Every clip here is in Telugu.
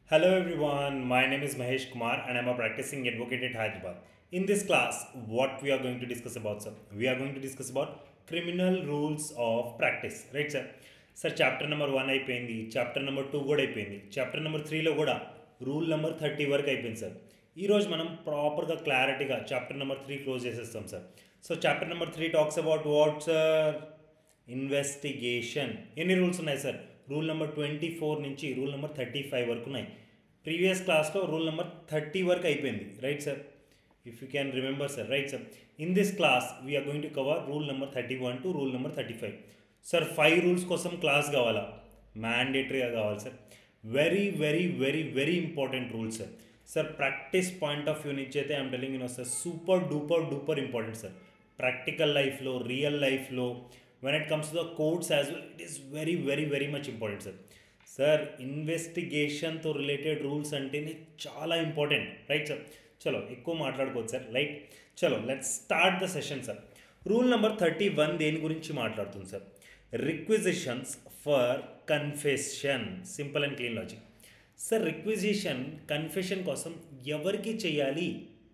Hello everyone, my name is Mahesh Kumar and I'm a practicing advocate at Hyderabad. In this class, what we are going to discuss about, sir? We are going to discuss about criminal rules of practice, right sir? Sir chapter number one అయిపోయింది చాప్టర్ నెంబర్ టూ కూడా అయిపోయింది చాప్టర్ నెంబర్ త్రీలో కూడా రూల్ నెంబర్ థర్టీ వరకు అయిపోయింది సార్ ఈరోజు మనం ప్రాపర్గా క్లారిటీగా చాప్టర్ నెంబర్ త్రీ క్లోజ్ చేసేస్తాం sir so chapter number three talks about what sir investigation ఎన్ని రూల్స్ ఉన్నాయి sir rule number twenty four నుంచి రూల్ నెంబర్ థర్టీ ఫైవ్ వరకు ఉన్నాయి ప్రీవియస్ క్లాస్లో రూల్ నెంబర్ థర్టీ వరకు అయిపోయింది right sir if you can remember sir right sir in this class we're going to cover rule number thirty one to rule number thirty five sir five rules కోసం క్లాస్ కావాలా మ్యాండేటరీగా కావాలి sir very very very very important rules sir sir practice point of view నుంచి అయితే I'm telling you know sir super duper duper important sir practical లైఫ్లో రియల్ లైఫ్లో when it comes to the courts as well it is very very very much important sir sir ఇన్వెస్టిగేషన్తో రిలేటెడ్ రూల్స్ అంటేనే చాలా ఇంపార్టెంట్ రైట్ సార్ చలో ఎక్కువ మాట్లాడుకోవచ్చు సార్ రైట్ చలో let start the session sir rule number thirty one దేని గురించి మాట్లాడుతుంది sir requisitions for confession simple and clean logic sir requisition confession కోసం ఎవరికి చేయాలి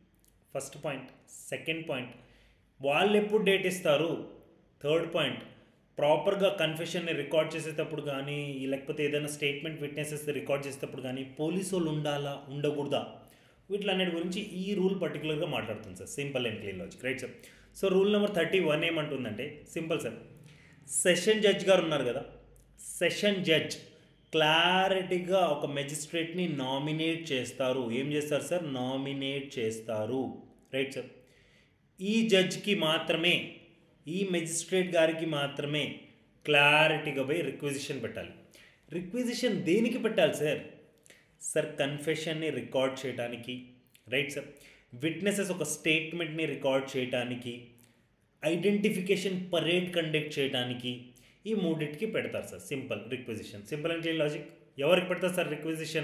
ఫస్ట్ పాయింట్ సెకండ్ పాయింట్ వాళ్ళు ఎప్పుడు డేట్ ఇస్తారు థర్డ్ పాయింట్ ప్రాపర్గా కన్ఫెషన్ని రికార్డ్ చేసేటప్పుడు కానీ లేకపోతే ఏదైనా స్టేట్మెంట్ విట్నెసెస్ రికార్డ్ చేసేటప్పుడు కానీ పోలీసు వాళ్ళు ఉండాలా ఉండకూడదా వీటిలన్నిటి గురించి ఈ రూల్ పర్టికులర్గా మాట్లాడుతుంది sir simple and clean logic right sir so rule number thirty one ఏమంటుందంటే సింపుల్ సార్ సెషన్ జడ్జ్ గారు ఉన్నారు కదా సెషన్ జడ్జ్ క్లారిటీగా ఒక మెజిస్ట్రేట్ని నామినేట్ చేస్తారు ఏం చేస్తారు సార్ నామినేట్ చేస్తారు రైట్ సార్ ఈ జడ్జ్కి మాత్రమే ఈ మెజిస్ట్రేట్ గారికి మాత్రమే క్లారిటీగా పోయి రిక్విజిషన్ పెట్టాలి రిక్విజిషన్ దేనికి పెట్టాలి సార్ సార్ కన్ఫెషన్ని రికార్డ్ చేయడానికి రైట్ సార్ విట్నెసెస్ ఒక స్టేట్మెంట్ని రికార్డ్ చేయడానికి ఐడెంటిఫికేషన్ పరేడ్ కండక్ట్ చేయడానికి ఈ మూడింటికి పెడతారు sir simple requisition simple and clean logic ఎవరికి పెడతారు సార్ రిక్విజిషన్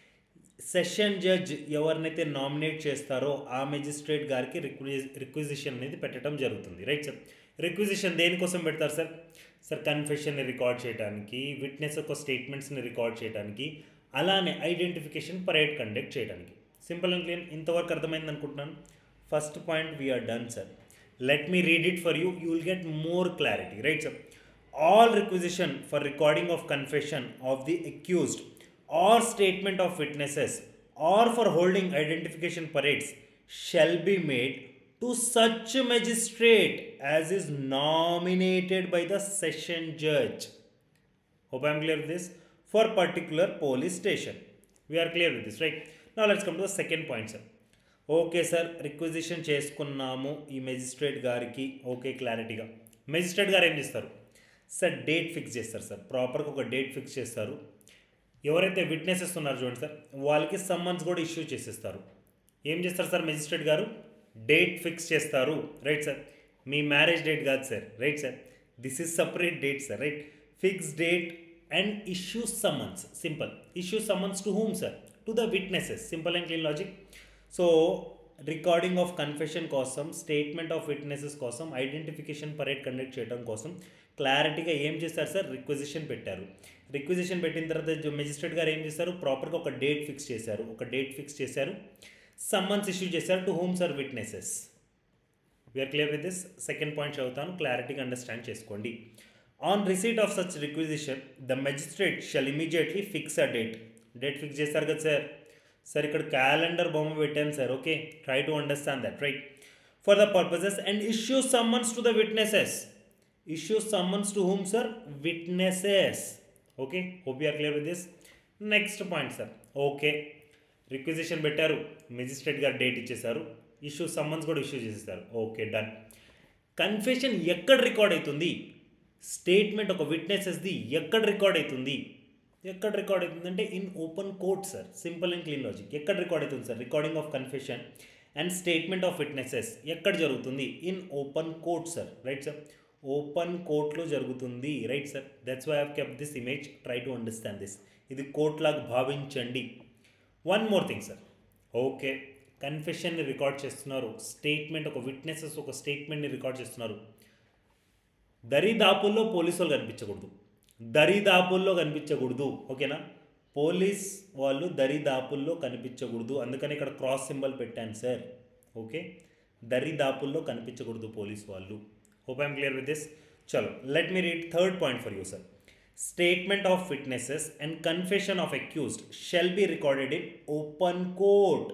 సెషన్ జడ్జ్ ఎవరినైతే నామినేట్ చేస్తారో ఆ మెజిస్ట్రేట్ గారికి రిక్వి రిక్విజిషన్ అనేది పెట్టడం జరుగుతుంది రైట్ సార్ రిక్విజిషన్ దేనికోసం పెడతారు సార్ సార్ కన్ఫెషన్ని రికార్డ్ చేయడానికి విట్నెస్ ఒక స్టేట్మెంట్స్ని రికార్డ్ చేయడానికి అలానే ఐడెంటిఫికేషన్ పరేడ్ కండక్ట్ చేయడానికి సింపుల్ అండ్ క్లీన్ ఇంతవరకు అర్థమైంది అనుకుంటున్నాను first point we're done sir let me read it for you you will get more clarity right sir all requisition for recording of confession of the accused or statement of witnesses or for holding identification parades shall be made to such a magistrate as is nominated by the session judge hope i am clear with this for particular police station we are clear with this right now let's come to the second point sir okay sir requisition చేసుకున్నాము ఈ మెజిస్ట్రేట్ గారికి ఓకే క్లారిటీగా మెజిస్ట్రేట్ గారు ఏం చేస్తారు సార్ డేట్ ఫిక్స్ చేస్తారు సార్ ప్రాపర్గా ఒక డేట్ ఫిక్స్ చేస్తారు ఎవరైతే విట్నెసెస్ ఉన్నారో చూడండి సార్ వాళ్ళకి సమ్మన్స్ కూడా ఇష్యూ చేసేస్తారు ఏం చేస్తారు సార్ మెజిస్ట్రేట్ గారు డేట్ ఫిక్స్ చేస్తారు రైట్ సార్ మీ మ్యారేజ్ డేట్ కాదు sir right sir this is separate date sir right fix date and issue summons simple issue summons to whom sir to the witnesses simple and clean logic so recording of confession కోసం స్టేట్మెంట్ ఆఫ్ విట్నెసెస్ కోసం ఐడెంటిఫికేషన్ పరేడ్ కండక్ట్ చేయడం కోసం క్లారిటీగా ఏం చేస్తారు సార్ రిక్వజిషన్ పెట్టారు రిక్వజిషన్ పెట్టిన తర్వాత మెజిస్ట్రేట్ గారు ఏం చేస్తారు ప్రాపర్గా ఒక డేట్ ఫిక్స్ చేశారు ఒక డేట్ ఫిక్స్ చేశారు సమ్మన్స్ ఇష్యూ చేశారు to whom sir witnesses we're clear with this second point చదువుతాను క్లారిటీగా అండర్స్టాండ్ చేసుకోండి on receipt of such requisition the magistrate shall immediately fix a date date fix చేశారు కదా సార్ సార్ ఇక్కడ క్యాలెండర్ బొమ్మ పెట్టాను sir okay try to understand that right for the purposes and issue summons to the witnesses issue summons to whom sir witnesses okay hope you're clear with this next point sir okay requisition పెట్టారు మెజిస్ట్రేట్ గారు డేట్ ఇచ్చేశారు ఇష్యూ సమ్మన్స్ కూడా ఇష్యూ చేసేస్తారు ఓకే డన్ కన్ఫెషన్ ఎక్కడ రికార్డ్ అవుతుంది స్టేట్మెంట్ ఒక విట్నెసెస్ది ఎక్కడ రికార్డ్ అవుతుంది ఎక్కడ రికార్డ్ అవుతుందంటే in open court sir simple and clean logic ఎక్కడ రికార్డ్ అవుతుంది sir recording of confession and statement of witnesses ఎక్కడ జరుగుతుంది in open court sir right sir open కోర్ట్లో జరుగుతుంది right sir that's why have కెప్ this image try to understand this ఇది కోర్ట్ లాగా భావించండి one more thing sir okay కన్ఫెషన్ని రికార్డ్ చేస్తున్నారు స్టేట్మెంట్ ఒక విట్నెసెస్ ఒక స్టేట్మెంట్ని రికార్డ్ చేస్తున్నారు దరిదాపుల్లో పోలీసు వాళ్ళు కనిపించకూడదు దరిదాపుల్లో కనిపించకూడదు ఓకేనా పోలీస్ వాళ్ళు దరిదాపుల్లో కనిపించకూడదు అందుకని ఇక్కడ క్రాస్ సింబల్ పెట్టాను సార్ ఓకే దరిదాపుల్లో కనిపించకూడదు పోలీస్ వాళ్ళు hope I'm clear with this చలో let me read third point for you sir statement of witnesses and confession of accused shall be recorded in open court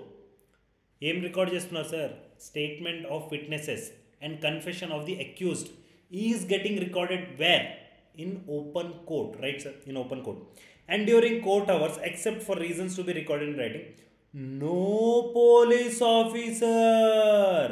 ఏం రికార్డ్ చేస్తున్నారు sir statement of witnesses and confession of the accused is getting recorded where in open court right sir in open court and during court hours except for reasons to be recorded in writing no police officer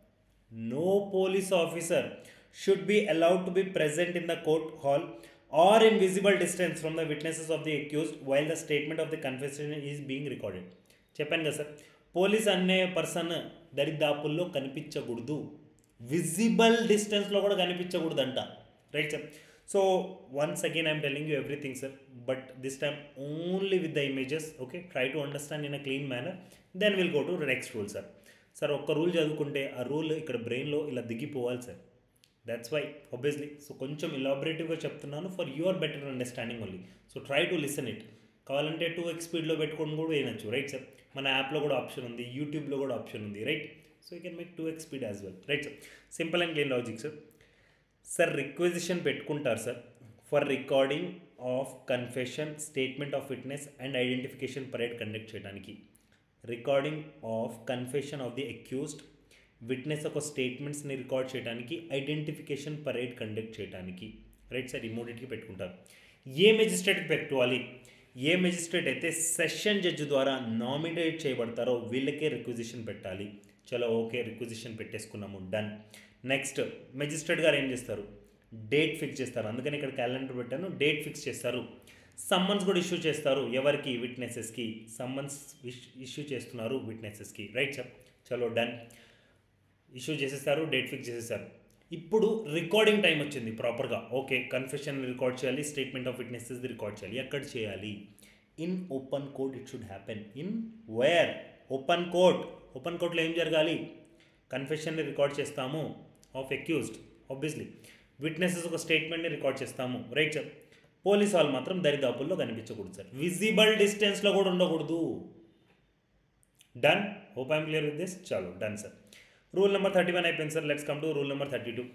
no police officer should be allowed to be present in the court hall or in visible distance from the witnesses of the accused while the statement of the confession is being recorded చెప్పాను కదా సార్ పోలీస్ అనే పర్సన్ దరిదాపుల్లో కనిపించకూడదు విజిబుల్ డిస్టెన్స్లో కూడా కనిపించకూడదు అంట right sir so once again I'm telling you everything sir but this time only with the images okay try to understand in a clean manner then will go to next rule sir sir ఒక్క రూల్ చదువుకుంటే ఆ రూల్ ఇక్కడ బ్రెయిన్లో ఇలా దిగిపోవాలి sir that's why obviously so కొంచెం ఇలాబరేటివ్గా చెప్తున్నాను for your better understanding only so try to listen it కావాలంటే టూ ఎక్స్ స్పీడ్లో పెట్టుకొని కూడా వేయనొచ్చు రైట్ సార్ మన యాప్లో కూడా ఆప్షన్ ఉంది యూట్యూబ్లో కూడా ఆప్షన్ ఉంది right so you can make two x speed as well right sir simple and clean logic sir sir requisition పెట్టుకుంటారు sir for recording of confession statement of witness and identification parade conduct చేయడానికి recording of confession of the accused witness ఒక స్టేట్మెంట్స్ని రికార్డ్ చేయడానికి ఐడెంటిఫికేషన్ పరేడ్ కండక్ట్ చేయడానికి రైట్ సార్ ఈ మూడింటికి పెట్టుకుంటారు ఏ మెజిస్ట్రేట్కి పెట్టుకోవాలి ఏ మెజిస్ట్రేట్ అయితే సెషన్ జడ్జి ద్వారా నామినేట్ చేయబడతారో వీళ్ళకే రిక్విజిషన్ పెట్టాలి చలో ఓకే రిక్విజిషన్ పెట్టేసుకున్నాము డన్ నెక్స్ట్ మెజిస్ట్రేట్ గారు ఏం చేస్తారు డేట్ ఫిక్స్ చేస్తారు అందుకని ఇక్కడ క్యాలెండర్ పెట్టాను డేట్ ఫిక్స్ చేస్తారు సమ్మన్స్ కూడా ఇష్యూ చేస్తారు ఎవరికి విట్నెసెస్కి సమ్మన్స్ ఇష్యూ చేస్తున్నారు విట్నెసెస్కి రైట్ సార్ చలో డన్ ఇష్యూ చేసేస్తారు డేట్ ఫిక్స్ చేసేస్తారు ఇప్పుడు రికార్డింగ్ టైం వచ్చింది ప్రాపర్గా ఓకే కన్ఫెషన్ రికార్డ్ చేయాలి స్టేట్మెంట్ ఆఫ్ విట్నెసెస్ రికార్డ్ చేయాలి ఎక్కడ చేయాలి in open court it should happen in where open court open కోర్ట్లో ఏం జరగాలి కన్ఫెషన్ని రికార్డ్ చేస్తాము ఆఫ్ అక్యూజ్డ్ ఆబ్వియస్లీ విట్నెసెస్ ఒక స్టేట్మెంట్ని రికార్డ్ చేస్తాము రైట్ సార్ పోలీస్ వాళ్ళు మాత్రం దరిదాపుల్లో కనిపించకూడదు సార్ విజిబుల్ డిస్టెన్స్లో కూడా ఉండకూడదు done hope I'm clear with this చాలు done sir rule number thirty one అయిపోయింది sir let's come to rule number thirty two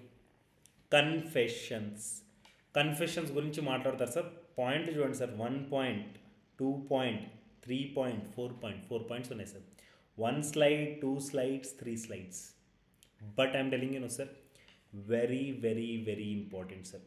confessions confessions గురించి మాట్లాడతారు సార్ పాయింట్ చూడండి sir one point two point three point four point four points ఉన్నాయి sir one slide two slides three slides but I'm telling you no sir very very very important sir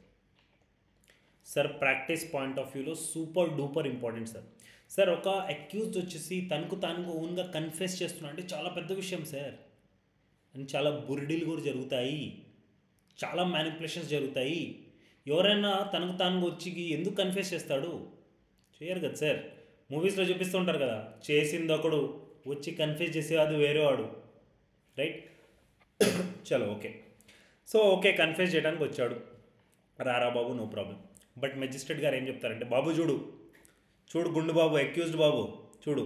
sir practice point of వ్యూలో super duper important sir sir ఒక అక్యూజ్డ్ వచ్చేసి తనకు తాను ఓన్గా కన్ఫెస్ చేస్తున్నా అంటే చాలా పెద్ద విషయం సార్ అండ్ చాలా బురిడీలు కూడా జరుగుతాయి చాలా మ్యానిపులేషన్స్ జరుగుతాయి ఎవరైనా తనకు తాను వచ్చి ఎందుకు కన్ఫెస్ చేస్తాడు చేయరు కదా సార్ మూవీస్లో చూపిస్తుంటారు కదా చేసింది ఒకడు వచ్చి కన్ఫ్యూజ్ చేసేవాడు వేరేవాడు రైట్ చలో ఓకే సో ఓకే కన్ఫ్యూజ్ చేయడానికి వచ్చాడు రారా బాబు నో ప్రాబ్లం బట్ మెజిస్ట్రేట్ గారు ఏం చెప్తారంటే బాబు చూడు చూడు గుండు బాబు అక్యూజ్డ్ బాబు చూడు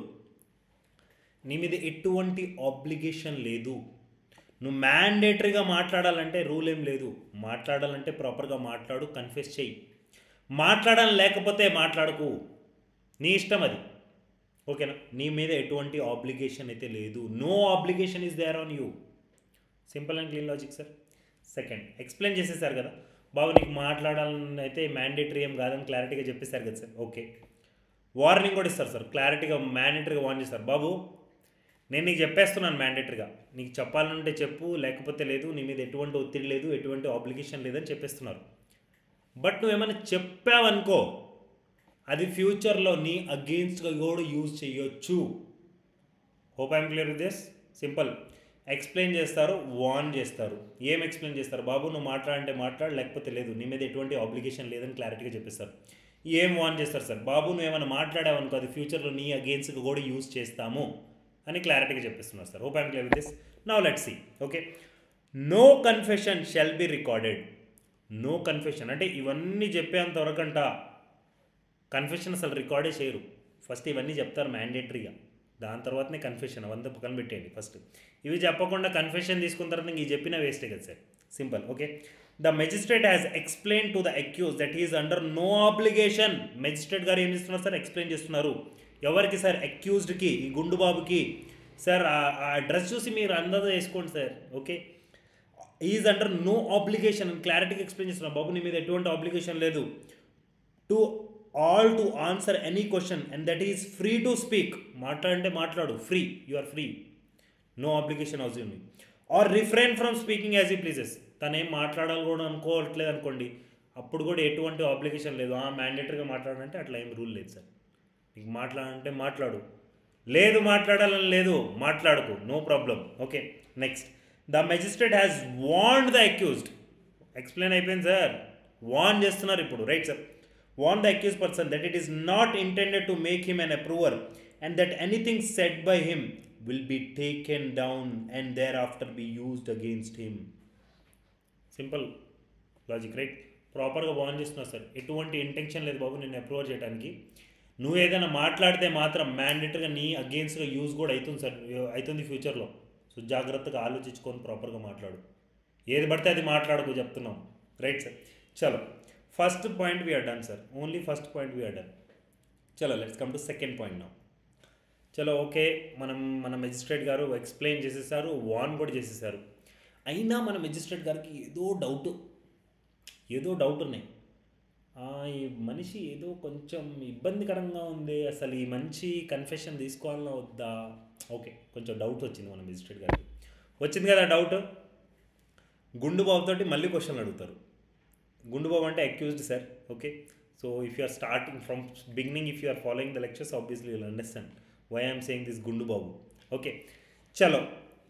నీ మీద ఎటువంటి ఆబ్లిగేషన్ లేదు నువ్వు మ్యాండేటరీగా మాట్లాడాలంటే రూల్ ఏం లేదు మాట్లాడాలంటే ప్రాపర్గా మాట్లాడు కన్ఫెస్ చెయ్యి మాట్లాడాలని లేకపోతే మాట్లాడకు నీ ఇష్టం అది ఓకేనా నీ మీద ఎటువంటి ఆబ్లిగేషన్ అయితే లేదు no obligation is there on you simple and clean logic sir second explain చేసేసారు కదా బాబు నీకు మాట్లాడాలని అయితే మ్యాండేటరీ ఏం కాదని క్లారిటీగా చెప్పేశారు కదా సార్ ఓకే వార్నింగ్ కూడా ఇస్తారు సార్ క్లారిటీగా మ్యాండేటరీగా వార్న్ చేస్తారు బాబు నేను నీకు చెప్పేస్తున్నాను మ్యాండేటరీగా నీకు చెప్పాలంటే చెప్పు లేకపోతే లేదు నీ మీద ఎటువంటి ఒత్తిడి లేదు ఎటువంటి ఆబ్లిగేషన్ లేదని చెప్పేస్తున్నారు బట్ నువ్వేమైనా చెప్పావనుకో అది ఫ్యూచర్లో నీ అగెయిన్స్ట్గా కూడా యూజ్ చేయొచ్చు hope I'm clear with this simple explain చేస్తారు వార్న్ చేస్తారు ఏం ఎక్స్ప్లెయిన్ చేస్తారు బాబు నువ్వు మాట్లాడంటే మాట్లాడు లేకపోతే లేదు నీ మీద ఎటువంటి ఆబ్లిగేషన్ లేదని క్లారిటీగా చెప్పేస్తారు ఏం వార్న్ చేస్తారు సార్ బాబు నువ్వు ఏమైనా మాట్లాడావనుకో అది ఫ్యూచర్లో నీ అగెయిన్స్ట్గా కూడా యూజ్ చేస్తాము అని క్లారిటీగా చెప్పిస్తున్నారు sir hope I'm clear with this now let see okay no confession shall be recorded no confession అంటే ఇవన్నీ చెప్పేంత వరకంట కన్ఫెషన్ అసలు రికార్డే చేయరు ఫస్ట్ ఇవన్నీ చెప్తారు మ్యాండేటరీగా దాని తర్వాతనే కన్ఫెషన్ అవంతా పక్కన పెట్టేయండి ఫస్ట్ ఇవి చెప్పకుండా కన్ఫెషన్ తీసుకున్న తర్వాత ఇంక ఇవి చెప్పిన వేస్టే కదా sir simple okay the magistrate has explain to the accuse that is under no obligation magistrate గారు ఏం చేస్తున్నారు సార్ ఎక్స్ప్లెయిన్ చేస్తున్నారు ఎవరికి సార్ అక్యూజ్డ్కి ఈ గుండు బాబుకి సార్ ఆ డ్రెస్ చూసి మీరు అందాజ వేసుకోండి sir okay is under no obligation క్లారిటీగా ఎక్స్ప్లెయిన్ చేస్తున్నారు బాబు నీ మీద ఎటువంటి ఆబ్లిగేషన్ లేదు to all to answer any question and that is free to speak మాట్లాడంటే మాట్లాడు free you are free no application అవసరం or refrain from speaking as he pleases తను ఏం మాట్లాడాలి కూడా అనుకోవట్లేదు అనుకోండి అప్పుడు కూడా ఎటువంటి అప్లికేషన్ లేదు ఆ మ్యాండేటరీగా మాట్లాడాలంటే అట్లా ఏం రూల్ లేదు సార్ నీకు మాట్లాడాలంటే మాట్లాడు లేదు మాట్లాడాలని లేదు మాట్లాడుకు no problem okay next the magistrate has warned the accused explain అయిపోయింది సార్ వాన్ చేస్తున్నారు ఇప్పుడు right sir warn the accuse person that it is not intended to make him an approver and that anything said by him will be taken down and thereafter be used against him simple logic right ప్రాపర్గా వాన్ చేస్తున్నారు సార్ ఎటువంటి ఇంటెన్షన్ లేదు బాబు నేను అప్రూవర్ చేయడానికి నువ్వు ఏదైనా మాట్లాడితే మాత్రం మ్యాండేటరీగా నీ అగేన్స్ట్గా యూజ్ కూడా అవుతుంది సార్ అవుతుంది ఫ్యూచర్లో సో జాగ్రత్తగా ఆలోచించుకొని ప్రాపర్గా మాట్లాడు ఏది పడితే అది మాట్లాడుకో చెప్తున్నాం రైట్ సార్ చలో first point we're done sir only first point we're done చలో let's come to second point నా చలో ఓకే మనం మన మెజిస్ట్రేట్ గారు ఎక్స్ప్లెయిన్ చేసేసారు వాన్ కూడా చేసేసారు అయినా మన మెజిస్ట్రేట్ గారికి ఏదో డౌట్ ఏదో డౌట్ ఉన్నాయి ఆ, ఈ మనిషి ఏదో కొంచెం ఇబ్బందికరంగా ఉంది అసలు ఈ మంచి కన్ఫెషన్ తీసుకోవాలన్నా వద్దా ఓకే కొంచెం డౌట్ వచ్చింది మన మెజిస్ట్రేట్ గారికి వచ్చింది కదా డౌట్ గుండు బాబుతోటి మళ్ళీ క్వశ్చన్లు అడుగుతారు గుండు బాబు అంటే accused sir okay so if you are starting from beginning if you are following the lectures obviously will understand why I'm saying this గుండు బాబు ఓకే చలో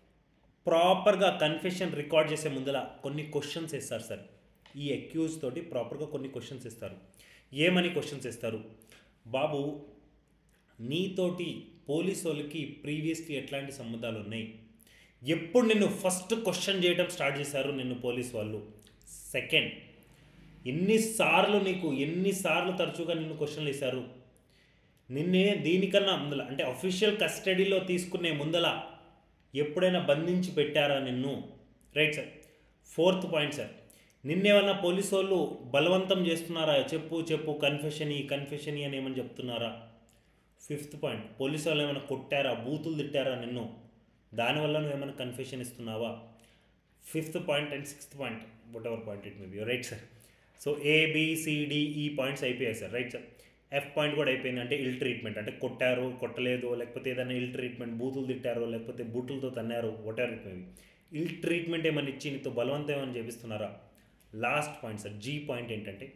ప్రాపర్గా కన్ఫెషన్ రికార్డ్ చేసే ముందర కొన్ని క్వశ్చన్స్ ఇస్తారు సార్ ఈ అక్యూజ్ తోటి ప్రాపర్గా కొన్ని క్వశ్చన్స్ ఇస్తారు ఏమని క్వశ్చన్స్ ఇస్తారు బాబు నీతోటి పోలీస్ వాళ్ళకి ప్రీవియస్లీ ఎట్లాంటి సంబంధాలు ఉన్నాయి ఎప్పుడు నిన్ను ఫస్ట్ క్వశ్చన్ చేయడం స్టార్ట్ చేశారు నిన్ను పోలీస్ వాళ్ళు సెకండ్ ఎన్నిసార్లు నీకు ఎన్నిసార్లు తరచుగా నిన్ను క్వశ్చన్లు వేశారు నిన్నే దీనికన్నా ముందల అంటే అఫీషియల్ కస్టడీలో తీసుకునే ముందల ఎప్పుడైనా బంధించి పెట్టారా నిన్ను right sir fourth point sir నిన్నేమన్నా పోలీసు వాళ్ళు బలవంతం చేస్తున్నారా చెప్పు చెప్పు కన్ఫెషన్ ఈ కన్ఫెషన్ అని ఏమని చెప్తున్నారా ఫిఫ్త్ పాయింట్ పోలీసు వాళ్ళు ఏమైనా కొట్టారా బూతులు తిట్టారా నిన్ను దానివల్ల నువ్వు ఏమైనా కన్ఫెషన్ ఇస్తున్నావా fifth point and sixth point whatever point it may be right sir so A B C D ఈ పాయింట్స్ అయిపోయాయి sir right sir F point కూడా అయిపోయింది అంటే ఇల్ ట్రీట్మెంట్ అంటే కొట్టారు కొట్టలేదు లేకపోతే ఏదైనా ఇల్ ట్రీట్మెంట్ బూతులు తిట్టారో లేకపోతే బూతులతో తన్నారు whatever it may be ill treatment ఏమైనా ఇచ్చి నీతో బలవంతం ఏమైనా చేపిస్తున్నారా last point sir G point ఏంటంటే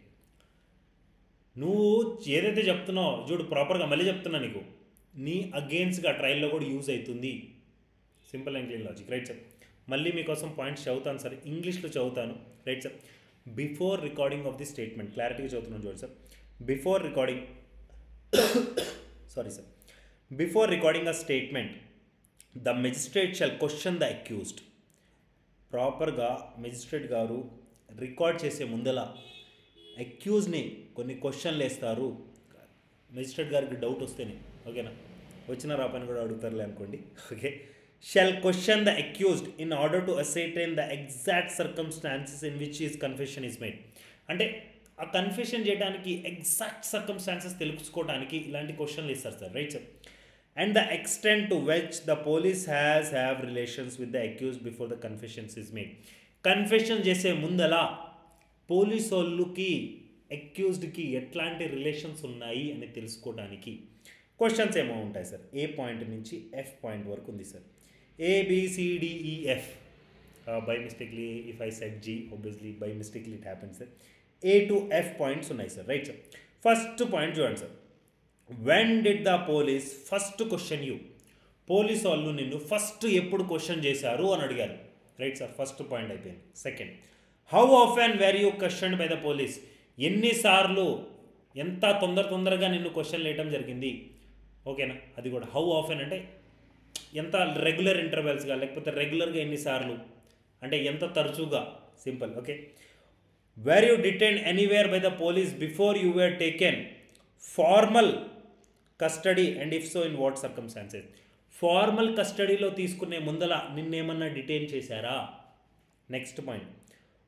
నువ్వు ఏదైతే చెప్తున్నావో చూడు ప్రాపర్గా మళ్ళీ చెప్తున్నా నీకు నీ అగేన్స్ట్గా ట్రయల్లో కూడా యూజ్ అవుతుంది simple and clean logic right sir మళ్ళీ మీకోసం పాయింట్స్ చదువుతాను సార్ ఇంగ్లీష్లో చదువుతాను right sir before recording of the statement క్లారిటీగా చదువుతున్నాను చూడండి sir before recording sorry sir before recording a statement the magistrate shall question the accused ప్రాపర్గా మెజిస్ట్రేట్ గారు రికార్డ్ చేసే ముందల అక్యూజ్ని కొన్ని క్వశ్చన్లు వేస్తారు మెజిస్ట్రేట్ గారికి డౌట్ వస్తేనే ఓకేనా వచ్చిన రాపని కూడా అడుగుతారులే అనుకోండి okay shall question the accused in order to ascertain the exact circumstances in which is confession is made అంటే ఆ కన్ఫెషన్ చేయడానికి ఎగ్జాక్ట్ సర్కమ్స్టాన్సెస్ తెలుసుకోవడానికి ఇలాంటి క్వశ్చన్లు ఇస్తారు sir right sir and the extent to which the police has have relations with the accuse before the confessions is made confession చేసే ముందల పోలీస్ వాళ్ళకి అక్యూజ్డ్కి ఎట్లాంటి రిలేషన్స్ ఉన్నాయి అని తెలుసుకోవడానికి క్వశ్చన్స్ ఏమో ఉంటాయి సార్ ఏ పాయింట్ నుంచి ఎఫ్ పాయింట్ వరకు ఉంది sir A B C D E F by mistakenly if I said G obviously by mistakenly it happen sir A to F points ఉన్నాయి sir right sir first point చూడండి sir when did the police first question you police వాళ్ళు నిన్ను ఫస్ట్ ఎప్పుడు క్వశ్చన్ చేశారు అని అడిగారు రైట్ సార్ ఫస్ట్ పాయింట్ అయిపోయింది సెకండ్ హౌ ఆఫ్ and were you question by the police ఎన్నిసార్లు ఎంత తొందర తొందరగా నిన్ను క్వశ్చన్ వేయటం జరిగింది ఓకేనా అది కూడా హౌ ఆఫెన్ అంటే ఎంత రెగ్యులర్ ఇంటర్వెల్స్గా లేకపోతే రెగ్యులర్గా ఎన్నిసార్లు అంటే ఎంత తరచుగా simple okay were you detain anywhere by the police before you were taken formal custody and if so in what circumstances formal కస్టడీలో తీసుకునే ముందల నిన్నేమన్నా డిటైన్ చేశారా next point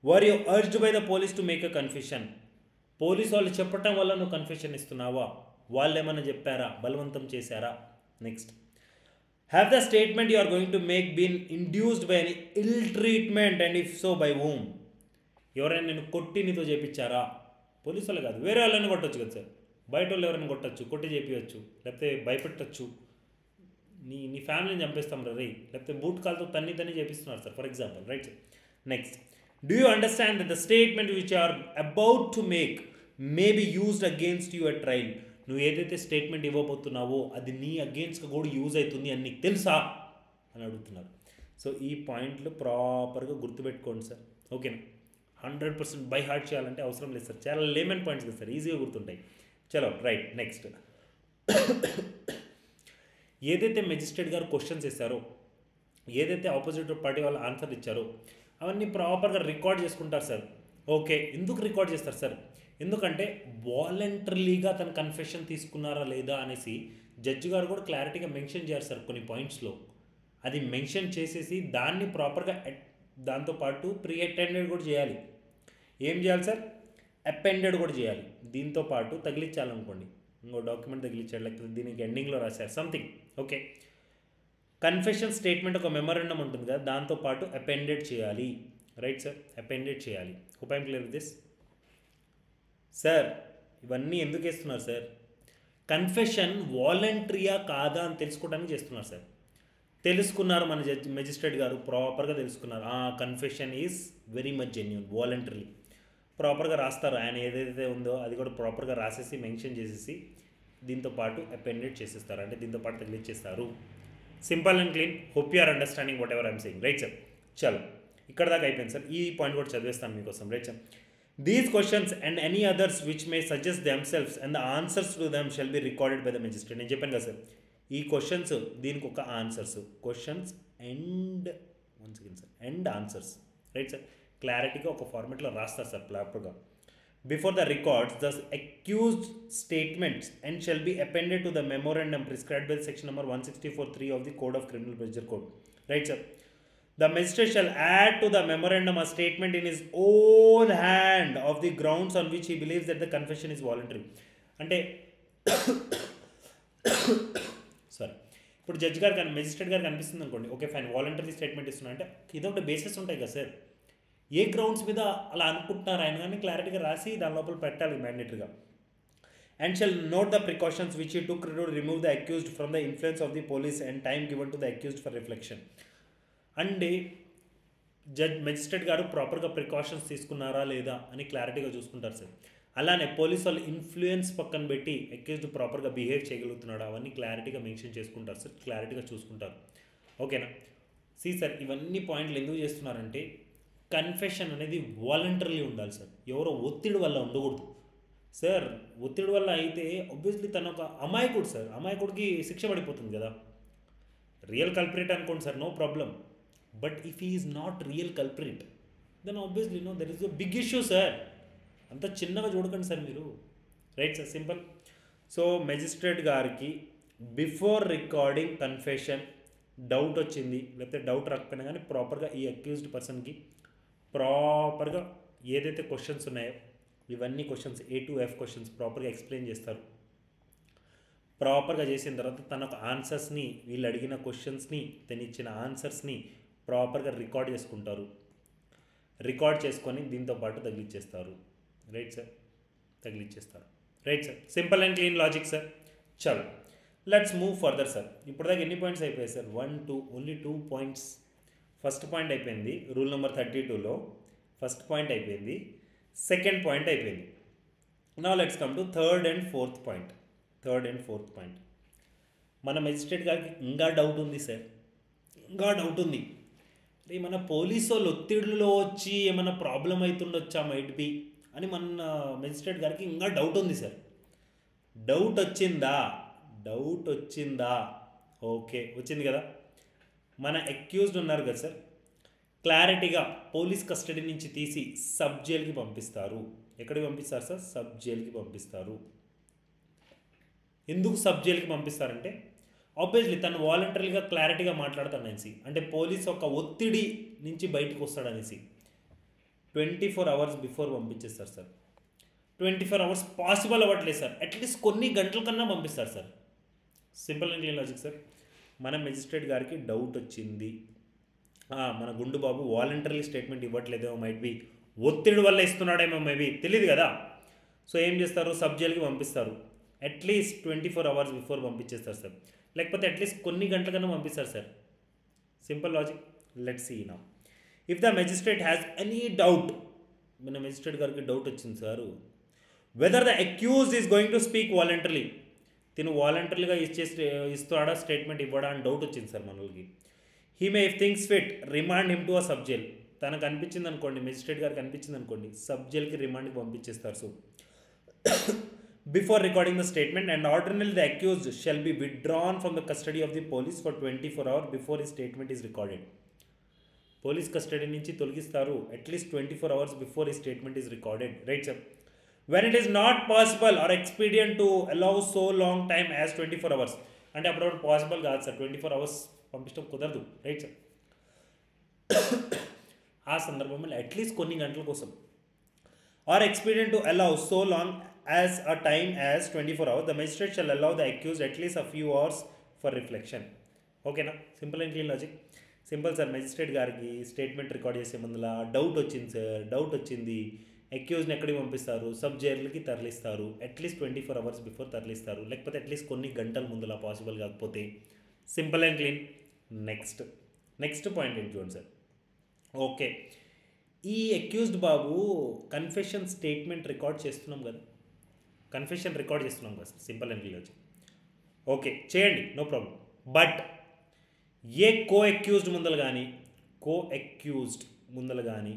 were you urged by the police to make a confession police వాళ్ళు చెప్పటం వల్ల నువ్వు కన్ఫెషన్ ఇస్తున్నావా వాళ్ళు ఏమైనా చెప్పారా బలవంతం చేశారా next have the statement you are going to make been induced by any ill treatment and if so by whom ఎవరైనా నేను కొట్టి నీతో చేపించారా పోలీసు వాళ్ళు కాదు వేరే వాళ్ళని కొట్టచ్చు కదా సార్ బయట వాళ్ళు ఎవరైనా కొట్టచ్చు కొట్టి చేపించచ్చు లేకపోతే భయపెట్టచ్చు నీ నీ ఫ్యామిలీని చంపేస్తాం రా రే లేకపోతే బూట్ కాల్తో తన్ని తన్ని చేపిస్తున్నారు sir for example right next do you understand the statement which are about to make may be used against your trial నువ్వు ఏదైతే స్టేట్మెంట్ ఇవ్వబోతున్నావో అది నీ అగేన్స్ట్గా కూడా యూజ్ అవుతుంది అని నీకు తెలుసా అని అడుగుతున్నారు సో ఈ పాయింట్లు ప్రాపర్గా గుర్తుపెట్టుకోండి సార్ ఓకేనా హండ్రెడ్ పర్సెంట్ బై హార్ట్ చేయాలంటే అవసరం లేదు సార్ చాలా లేమన్ పాయింట్స్ కదా సార్ ఈజీగా గుర్తుంటాయి చలో రైట్ నెక్స్ట్ ఏదైతే మెజిస్ట్రేట్ గారు క్వశ్చన్స్ ఇస్తారో ఏదైతే ఆపోజిట్ పార్టీ వాళ్ళు ఆన్సర్ ఇచ్చారో అవన్నీ ప్రాపర్గా రికార్డ్ చేసుకుంటారు సార్ ఓకే ఎందుకు రికార్డ్ చేస్తారు సార్ ఎందుకంటే వాలంటరీగా తన కన్ఫెషన్ తీసుకున్నారా లేదా అనేసి జడ్జి గారు కూడా క్లారిటీగా మెన్షన్ చేయాలి సార్ కొన్ని పాయింట్స్లో అది మెన్షన్ చేసేసి దాన్ని ప్రాపర్గా దాంతోపాటు ప్రీ అటెండెడ్ కూడా చేయాలి ఏం చేయాలి సార్ అపెండెడ్ కూడా చేయాలి దీంతో పాటు తగిలించాలనుకోండి ఇంకో డాక్యుమెంట్ తగిలించాడు లేకపోతే దీనికి ఎండింగ్లో రాశారు సంథింగ్ ఓకే కన్ఫెషన్ స్టేట్మెంట్ ఒక మెమరెండం ఉంటుంది కదా దాంతోపాటు అపెండెడ్ చేయాలి రైట్ సార్ అపెండెడ్ చేయాలి hope I'm clear this sir ఇవన్నీ ఎందుకు వేస్తున్నారు సార్ కన్ఫెషన్ వాలంటరీయా కాదా అని తెలుసుకోవడానికి చేస్తున్నారు సార్ తెలుసుకున్నారు మన జడ్జి మెజిస్ట్రేట్ గారు ప్రాపర్గా తెలుసుకున్నారు confession is very much genuine voluntary ప్రాపర్గా రాస్తారు ఆయన ఏదైతే ఉందో అది కూడా ప్రాపర్గా రాసేసి మెన్షన్ చేసేసి దీంతో పాటు అపెండెడ్ చేసేస్తారు అంటే దీంతో పాటు తగిలిచ్చేస్తారు simple and clean hope you are understanding whatever I'm saying right sir చలో ఇక్కడ దాకా అయిపోయింది సార్ ఈ పాయింట్ కూడా చదివేస్తాను మీకోసం right sir these questions and any others which may suggest themselves and the answers to them shall be recorded by the magistrate నేను చెప్పాను కదా సార్ ఈ క్వశ్చన్స్ దీనికి ఒక answers questions and one second sir and answers right sir క్లారిటీగా ఒక ఫార్మెట్లో రాస్తారు సార్ ప్రాపర్గా before the records the accused statements and shall be appended to the memorandum prescribed by section number one sixty four three of the code of criminal procedure code right sir The magistrate shall add to the memorandum a statement in his own hand of the grounds on which he believes that the confession is voluntary. అంటే సారీ ఇప్పుడు జడ్జ్ గారు కానీ మెజిస్ట్రేట్ గారు కనిపిస్తుంది అనుకోండి ఓకే ఫైన్ వాలంటరీ స్టేట్మెంట్ ఇస్తున్నా అంటే ఇదో ఒకటి బేసిస్ ఉంటాయి కదా సార్ ఏ గ్రౌండ్స్ మీద అలా అనుకుంటున్నారు ఆయన కానీ క్లారిటీగా రాసి దాని లోపల పెట్టాలి మ్యాండేటరీగా and shall note the precautions which you took to remove the accused from the influence of the police and time given to the accused for reflection and judge magistrate గారు ప్రాపర్గా ప్రికాషన్స్ తీసుకున్నారా లేదా అని క్లారిటీగా చూసుకుంటారు సార్ అలానే పోలీస్ వాళ్ళు ఇన్ఫ్లుయెన్స్ పక్కన పెట్టి అక్యూజ్డ్ ప్రాపర్గా బిహేవ్ చేయగలుగుతున్నాడు అవన్నీ క్లారిటీగా మెన్షన్ చేసుకుంటారు సార్ క్లారిటీగా చూసుకుంటారు ఓకేనా సి సార్ ఇవన్నీ పాయింట్లు ఎందుకు చేస్తున్నారంటే కన్ఫెషన్ అనేది వాలంటరీ ఉండాలి సార్ ఎవరో ఒత్తిడి వల్ల ఉండకూడదు సార్ ఒత్తిడి వల్ల అయితే ఒబ్వియస్లీ తను ఒక అమాయకుడు సార్ అమాయకుడికి శిక్ష పడిపోతుంది కదా రియల్ కల్పరేట్ అనుకోండి sir no problem but if ఈ is not real culprit then obviously no there is a big issue sir అంత చిన్నగా చూడకండి సార్ మీరు right sir simple so magistrate గారికి బిఫోర్ రికార్డింగ్ కన్ఫెషన్ డౌట్ వచ్చింది లేకపోతే డౌట్ రాకపోయినా కానీ ప్రాపర్గా ఈ అక్యూజ్డ్ పర్సన్కి ప్రాపర్గా ఏదైతే క్వశ్చన్స్ ఉన్నాయో ఇవన్నీ questions A to F questions ప్రాపర్గా ఎక్స్ప్లెయిన్ చేస్తారు ప్రాపర్గా చేసిన తర్వాత తన ఒక ఆన్సర్స్ని వీళ్ళు అడిగిన క్వశ్చన్స్ని తను ఇచ్చిన ఆన్సర్స్ని ప్రాపర్గా రికార్డ్ చేసుకుంటారు రికార్డ్ చేసుకొని దీంతో పాటు తగిలిచ్చేస్తారు రైట్ సార్ తగిలిచ్చేస్తారు right sir simple and clean logic sir చలో లెట్స్ మూవ్ ఫర్దర్ సార్ ఇప్పుడు దాకా ఎన్ని పాయింట్స్ అయిపోయాయి sir one two only two points first point అయిపోయింది రూల్ నెంబర్ థర్టీ టూలో ఫస్ట్ పాయింట్ అయిపోయింది సెకండ్ పాయింట్ అయిపోయింది నా let's come to third and fourth point third and fourth point మన మెజిస్ట్రేట్ గారికి ఇంకా డౌట్ ఉంది సార్ ఇంకా డౌట్ ఉంది అంటే మన పోలీసు వాళ్ళు ఒత్తిడిలో వచ్చి ఏమైనా ప్రాబ్లం అవుతుండొచ్చా మైట్ బి అని మన మెజిస్ట్రేట్ గారికి ఇంకా డౌట్ ఉంది సార్ డౌట్ వచ్చిందా డౌట్ వచ్చిందా ఓకే వచ్చింది కదా మన అక్యూజ్డ్ ఉన్నారు కదా సార్ క్లారిటీగా పోలీస్ కస్టడీ నుంచి తీసి సబ్ జైలుకి పంపిస్తారు ఎక్కడికి పంపిస్తారు సార్ సబ్ జైలుకి పంపిస్తారు ఎందుకు సబ్ జైలుకి పంపిస్తారంటే ఆబ్వియస్లీ తను వాలంటరీగా క్లారిటీగా మాట్లాడతాడు అనేసి అంటే పోలీస్ ఒక ఒత్తిడి నుంచి బయటకు వస్తాడనేసి ట్వంటీ ఫోర్ అవర్స్ బిఫోర్ పంపించేస్తారు sir twenty four hours possible అవ్వట్లేదు సార్ అట్లీస్ట్ కొన్ని గంటల కన్నా పంపిస్తారు sir simple and clean logic sir మన మెజిస్ట్రేట్ గారికి డౌట్ వచ్చింది ఆ, మన గుండు బాబు వాలంటరీ స్టేట్మెంట్ ఇవ్వట్లేదేమో మైట్ బి ఒత్తిడి వల్ల ఇస్తున్నాడేమో మేబీ తెలియదు కదా సో ఏం చేస్తారు సబ్ జైలుకి పంపిస్తారు at least twenty four hours before పంపించేస్తారు సార్ లేకపోతే అట్లీస్ట్ కొన్ని గంటల కన్నా పంపిస్తారు sir simple logic let see నా if the magistrate has any doubt మన మెజిస్ట్రేట్ గారికి డౌట్ వచ్చింది sir whether the accuse is going to speak voluntarily తిను వాలంటరీగా ఇచ్చే ఇస్తాడా స్టేట్మెంట్ ఇవ్వడా అని డౌట్ వచ్చింది సార్ మనకి he may if things fit remand him to a sub jail తనకు అనిపించింది అనుకోండి మెజిస్ట్రేట్ గారికి అనిపించింది అనుకోండి సబ్ జైల్కి రిమాండ్కి పంపించేస్తారు so before recording the statement and ordinary the accused shall be withdrawn from the custody of the police for twenty four hour before ఈ statement is recorded police custody నుంచి తొలగిస్తారు at least twenty four hours before ఈ statement is recorded right sir when it is not possible or expedient to allow so long time as twenty four hours అంటే అప్పుడు పాసిబుల్ కాదు సార్ ట్వంటీ ఫోర్ అవర్స్ పంపించడం కుదరదు రైట్ సార్ ఆ సందర్భంలో అట్లీస్ట్ కొన్ని గంటల కోసం or expedient to allow so long as a time as twenty four hours the magistrate shall allow the accuse at least a few hours for reflection ఓకేనా simple and clean logic simple sir magistrate గారికి స్టేట్మెంట్ రికార్డ్ చేసే ముందుల డౌట్ వచ్చింది సార్ డౌట్ వచ్చింది అక్యూజ్ని ఎక్కడికి పంపిస్తారు సబ్ జైలుకి తరలిస్తారు at least twenty four hours before తరలిస్తారు లేకపోతే అట్లీస్ట్ కొన్ని గంటల ముందులా పాసిబుల్ కాకపోతే simple and clean next next point ఏంటి చూడండి సార్ ఓకే ఈ అక్యూజ్డ్ బాబు కన్ఫెషన్ స్టేట్మెంట్ రికార్డ్ చేస్తున్నాం కదా కన్ఫెషన్ రికార్డ్ చేస్తున్నాం కదా సింపుల్ అండ్ క్లియర్ ఓకే చేయండి no problem but a co-accused ముందలు కానీ కో అక్యూజ్డ్ ముందలు కానీ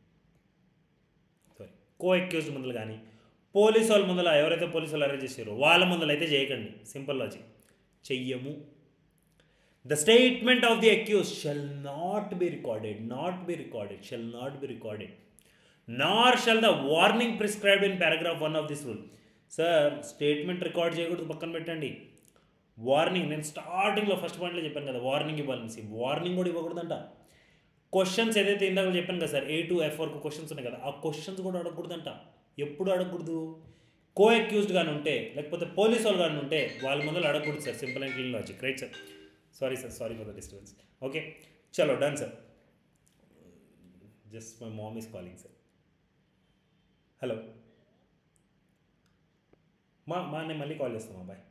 సారీ కో అక్యూజ్డ్ ముందలు కానీ పోలీసు వాళ్ళ ముందల ఎవరైతే పోలీసు వాళ్ళు అరెస్ట్ చేశారో వాళ్ళ ముందలు అయితే చేయకండి సింపుల్ లాజిక్ చెయ్యము the statement of the accuse shall not be recorded not be recorded shall not be recorded nor shall the warning prescribed in paragraph one of this rule sir statement record చేయకూడదు పక్కన పెట్టండి వార్నింగ్ నేను స్టార్టింగ్లో ఫస్ట్ పాయింట్లో చెప్పాను కదా వార్నింగ్ ఇవ్వాలనేసి వార్నింగ్ కూడా ఇవ్వకూడదంట క్వశ్చన్స్ ఏదైతే ఇందాక చెప్పాను కదా సార్ ఏ టు ఎఫ్ వరకు క్వశ్చన్స్ ఉన్నాయి కదా ఆ క్వశ్చన్స్ కూడా అడగకూడదంట ఎప్పుడు అడగకూడదు కో అక్యూజ్డ్ కానీ ఉంటే లేకపోతే పోలీస్ వాళ్ళు కానీ ఉంటే వాళ్ళ ముందర అడగకూడదు sir simple and clean logic right sir sorry sir sorry for the disturbance okay చలో done sir just my mom is calling sir hello మా మా నేను మళ్ళీ కాల్ చేస్తామా bye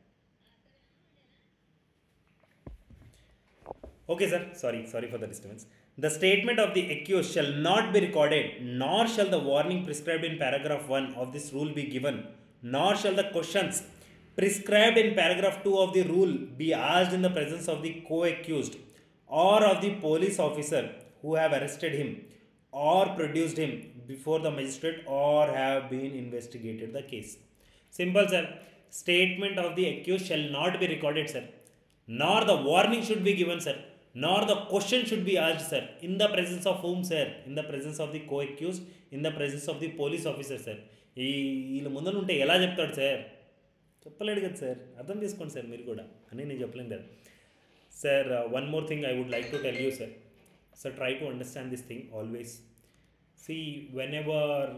okay sir sorry sorry for the disturbance the statement of the accuse shall not be recorded nor shall the warning prescribed in paragraph one of this rule be given nor shall the questions prescribed in paragraph 2 of the rule be asked in the presence of the co-accused or of the police officer who have arrested him or produced him before the magistrate or have been investigated the case simple sir statement of the accused shall not be recorded sir nor the warning should be given sir nor the question should be asked sir in the presence of whom sir in the presence of the co-accused in the presence of the police officer sir ఈ వీళ్ళ ముందర ఉంటే ఎలా చెప్తాడు సార్ చెప్పలేడు కదా సార్ అర్థం చేసుకోండి సార్ మీరు కూడా అని నేను చెప్పలేను కదా sir one more thing I would like to tell you sir sir try to understand this thing always see whenever